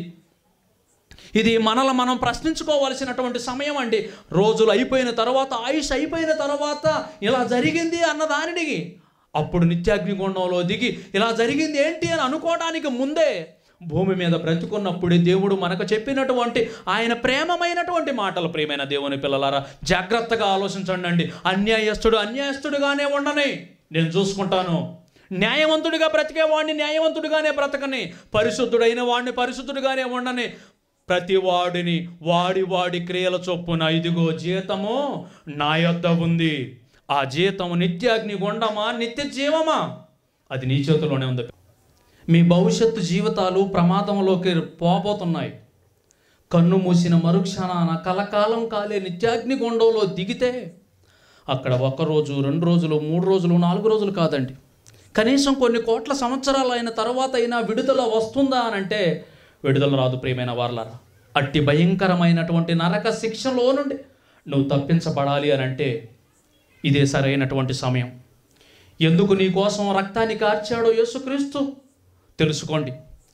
ఇది మనల్ని మనం ప్రశ్నించుకోవాల్సినటువంటి సమయం అండి రోజులు అయిపోయిన తర్వాత ఆయుష్ అయిపోయిన తర్వాత ఇలా జరిగింది అన్న దానిని అప్పుడు నిత్యాగ్నిగుండంలో దిగి ఇలా జరిగింది ఏంటి అని అనుకోవడానికి ముందే భూమి మీద బ్రతుకున్నప్పుడే దేవుడు మనకు చెప్పినటువంటి ఆయన ప్రేమమైనటువంటి మాటలు ప్రియమైన దేవుని పిల్లలారా జాగ్రత్తగా ఆలోచించండి అండి అన్యాయస్తుడు అన్యాయస్తుడుగానే ఉండని నేను చూసుకుంటాను న్యాయవంతుడిగా బ్రతికేవాడిని న్యాయవంతుడిగానే బ్రతకని పరిశుద్ధుడైన వాడిని పరిశుద్ధుడిగానే ఉండని ప్రతి వాడిని వాడి వాడి క్రియల చొప్పున ఇదిగో జీతము నా యొద్ద ఉంది ఆ జీతము నిత్యాగ్ని గుండమా నిత్య జీవమా అది నీ చేతిలోనే ఉంది మీ భవిష్యత్తు జీవితాలు ప్రమాదంలోకి పోబోతున్నాయి కన్ను మూసిన మరుక్షణాన కలకాలం కాలే నిత్యాగ్ని గుండంలో దిగితే అక్కడ ఒక రోజు రెండు రోజులు మూడు రోజులు నాలుగు రోజులు కాదండి కనీసం కొన్ని కోట్ల సంవత్సరాలు అయిన తర్వాత అయినా విడుదల వస్తుందా అని అంటే విడుదల రాదు ప్రియమైన వార్లారా అట్టి భయంకరమైనటువంటి నరక శిక్షలో నుండి నువ్వు తప్పించబడాలి అని అంటే ఇదే సరైనటువంటి సమయం ఎందుకు నీ కోసం రక్తాన్ని కార్చాడో యేసుక్రీస్తు తెలుసుకోండి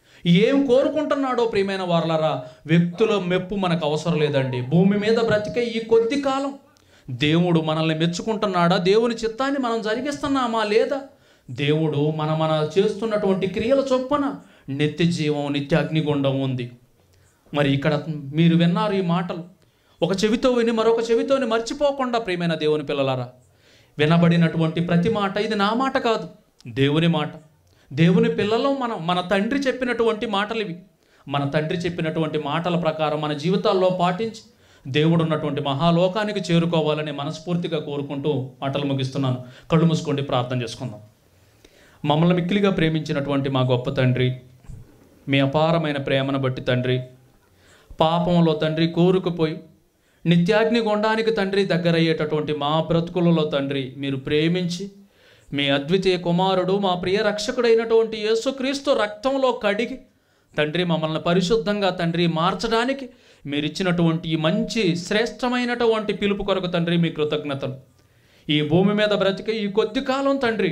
ఏం కోరుకుంటున్నాడో ప్రియమైన వారలరా వ్యక్తుల మెప్పు మనకు అవసరం లేదండి భూమి మీద బ్రతికే ఈ కొద్ది కాలం దేవుడు మనల్ని మెచ్చుకుంటున్నాడా దేవుని చిత్తాన్ని మనం జరిగిస్తున్నామా లేదా దేవుడు మన మన చేస్తున్నటువంటి క్రియల చొప్పున నిత్య జీవం నిత్య అగ్నిగుండం ఉంది మరి ఇక్కడ మీరు విన్నారు ఈ మాటలు ఒక చెవితో విని మరొక చెవితోని మర్చిపోకుండా ప్రియమైన దేవుని పిల్లలారా వినబడినటువంటి ప్రతి మాట ఇది నా మాట కాదు దేవుని మాట దేవుని పిల్లలు మనం మన తండ్రి చెప్పినటువంటి మాటలు ఇవి మన తండ్రి చెప్పినటువంటి మాటల ప్రకారం మన జీవితాల్లో పాటించి దేవుడు ఉన్నటువంటి మహాలోకానికి చేరుకోవాలని మనస్ఫూర్తిగా కోరుకుంటూ మాటలు ముగిస్తున్నాను కళ్ళు మూసుకోండి ప్రార్థన చేసుకుందాం మమ్మల్ని మిక్కిలిగా ప్రేమించినటువంటి మా గొప్ప తండ్రి మీ అపారమైన ప్రేమను బట్టి తండ్రి పాపంలో తండ్రి కోరుకుపోయి నిత్యాగ్ని గుండానికి తండ్రి దగ్గరయ్యేటటువంటి మా బ్రతుకులలో తండ్రి మీరు ప్రేమించి మీ అద్వితీయ కుమారుడు మా ప్రియ రక్షకుడైనటువంటి యేసుక్రీస్తు రక్తంలో కడిగి తండ్రి మమ్మల్ని పరిశుద్ధంగా తండ్రి మార్చడానికి మీరు ఇచ్చినటువంటి ఈ మంచి శ్రేష్టమైనటువంటి పిలుపు కొరకు తండ్రి మీ కృతజ్ఞతలు ఈ భూమి మీద బ్రతికే ఈ కొద్ది కాలం తండ్రి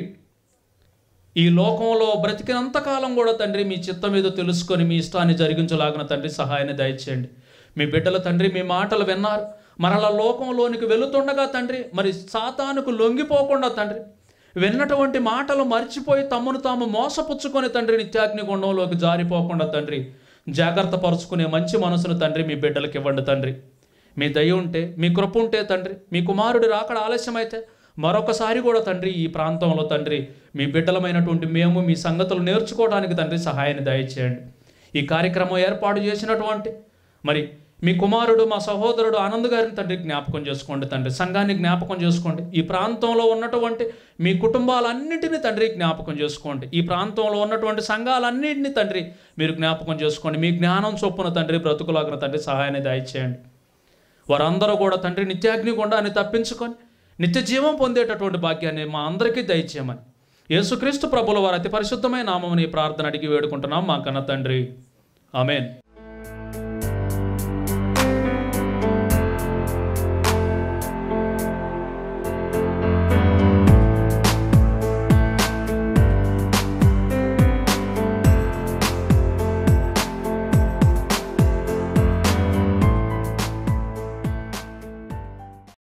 ఈ లోకంలో బ్రతికినంత కాలం కూడా తండ్రి మీ చిత్తం మీద తెలుసుకొని మీ ఇష్టాన్ని జరిగించలాగిన తండ్రి సహాయాన్ని దయచేయండి మీ బిడ్డల తండ్రి మీ మాటలు విన్నారు మరల లోకంలోనికి వెళుతుండగా తండ్రి మరి సాతానుకు లొంగిపోకుండా తండ్రి విన్నటువంటి మాటలు మర్చిపోయి తమను తాము మోసపుచ్చుకొని తండ్రి నిత్యాగ్ని గుండంలోకి జారిపోకుండా తండ్రి జాగ్రత్త పరుచుకునే మంచి మనసును తండ్రి మీ బిడ్డలకు ఇవ్వండి తండ్రి మీ దయ ఉంటే మీ కృప ఉంటే తండ్రి మీ కుమారుడి రాకడ ఆలస్యమైతే మరొకసారి కూడా తండ్రి ఈ ప్రాంతంలో తండ్రి మీ బిడ్డలమైనటువంటి మేము మీ సంగతులు నేర్చుకోవడానికి తండ్రి సహాయాన్ని దయచేయండి ఈ కార్యక్రమం ఏర్పాటు చేసినటువంటి మరి మీ కుమారుడు మా సహోదరుడు ఆనంద్ గారిని తండ్రి జ్ఞాపకం చేసుకోండి తండ్రి సంఘాన్ని జ్ఞాపకం చేసుకోండి ఈ ప్రాంతంలో ఉన్నటువంటి మీ కుటుంబాలన్నింటినీ తండ్రి జ్ఞాపకం చేసుకోండి ఈ ప్రాంతంలో ఉన్నటువంటి సంఘాలన్నింటినీ తండ్రి మీరు జ్ఞాపకం చేసుకోండి మీ జ్ఞానం చొప్పున తండ్రి బ్రతుకులాగిన తండ్రి సహాయాన్ని దయచేయండి వారందరూ కూడా తండ్రి నిత్యాగ్ని గుండాన్ని తప్పించుకొని నిత్య జీవం పొందేటటువంటి భాగ్యాన్ని మా అందరికీ దయచేయమని యేసుక్రీస్తు ప్రభుల వారి అతి పరిశుద్ధమైన నామముని ఈ ప్రార్థన అడిగి వేడుకుంటున్నాం మా కన్న తండ్రి ఆమెన్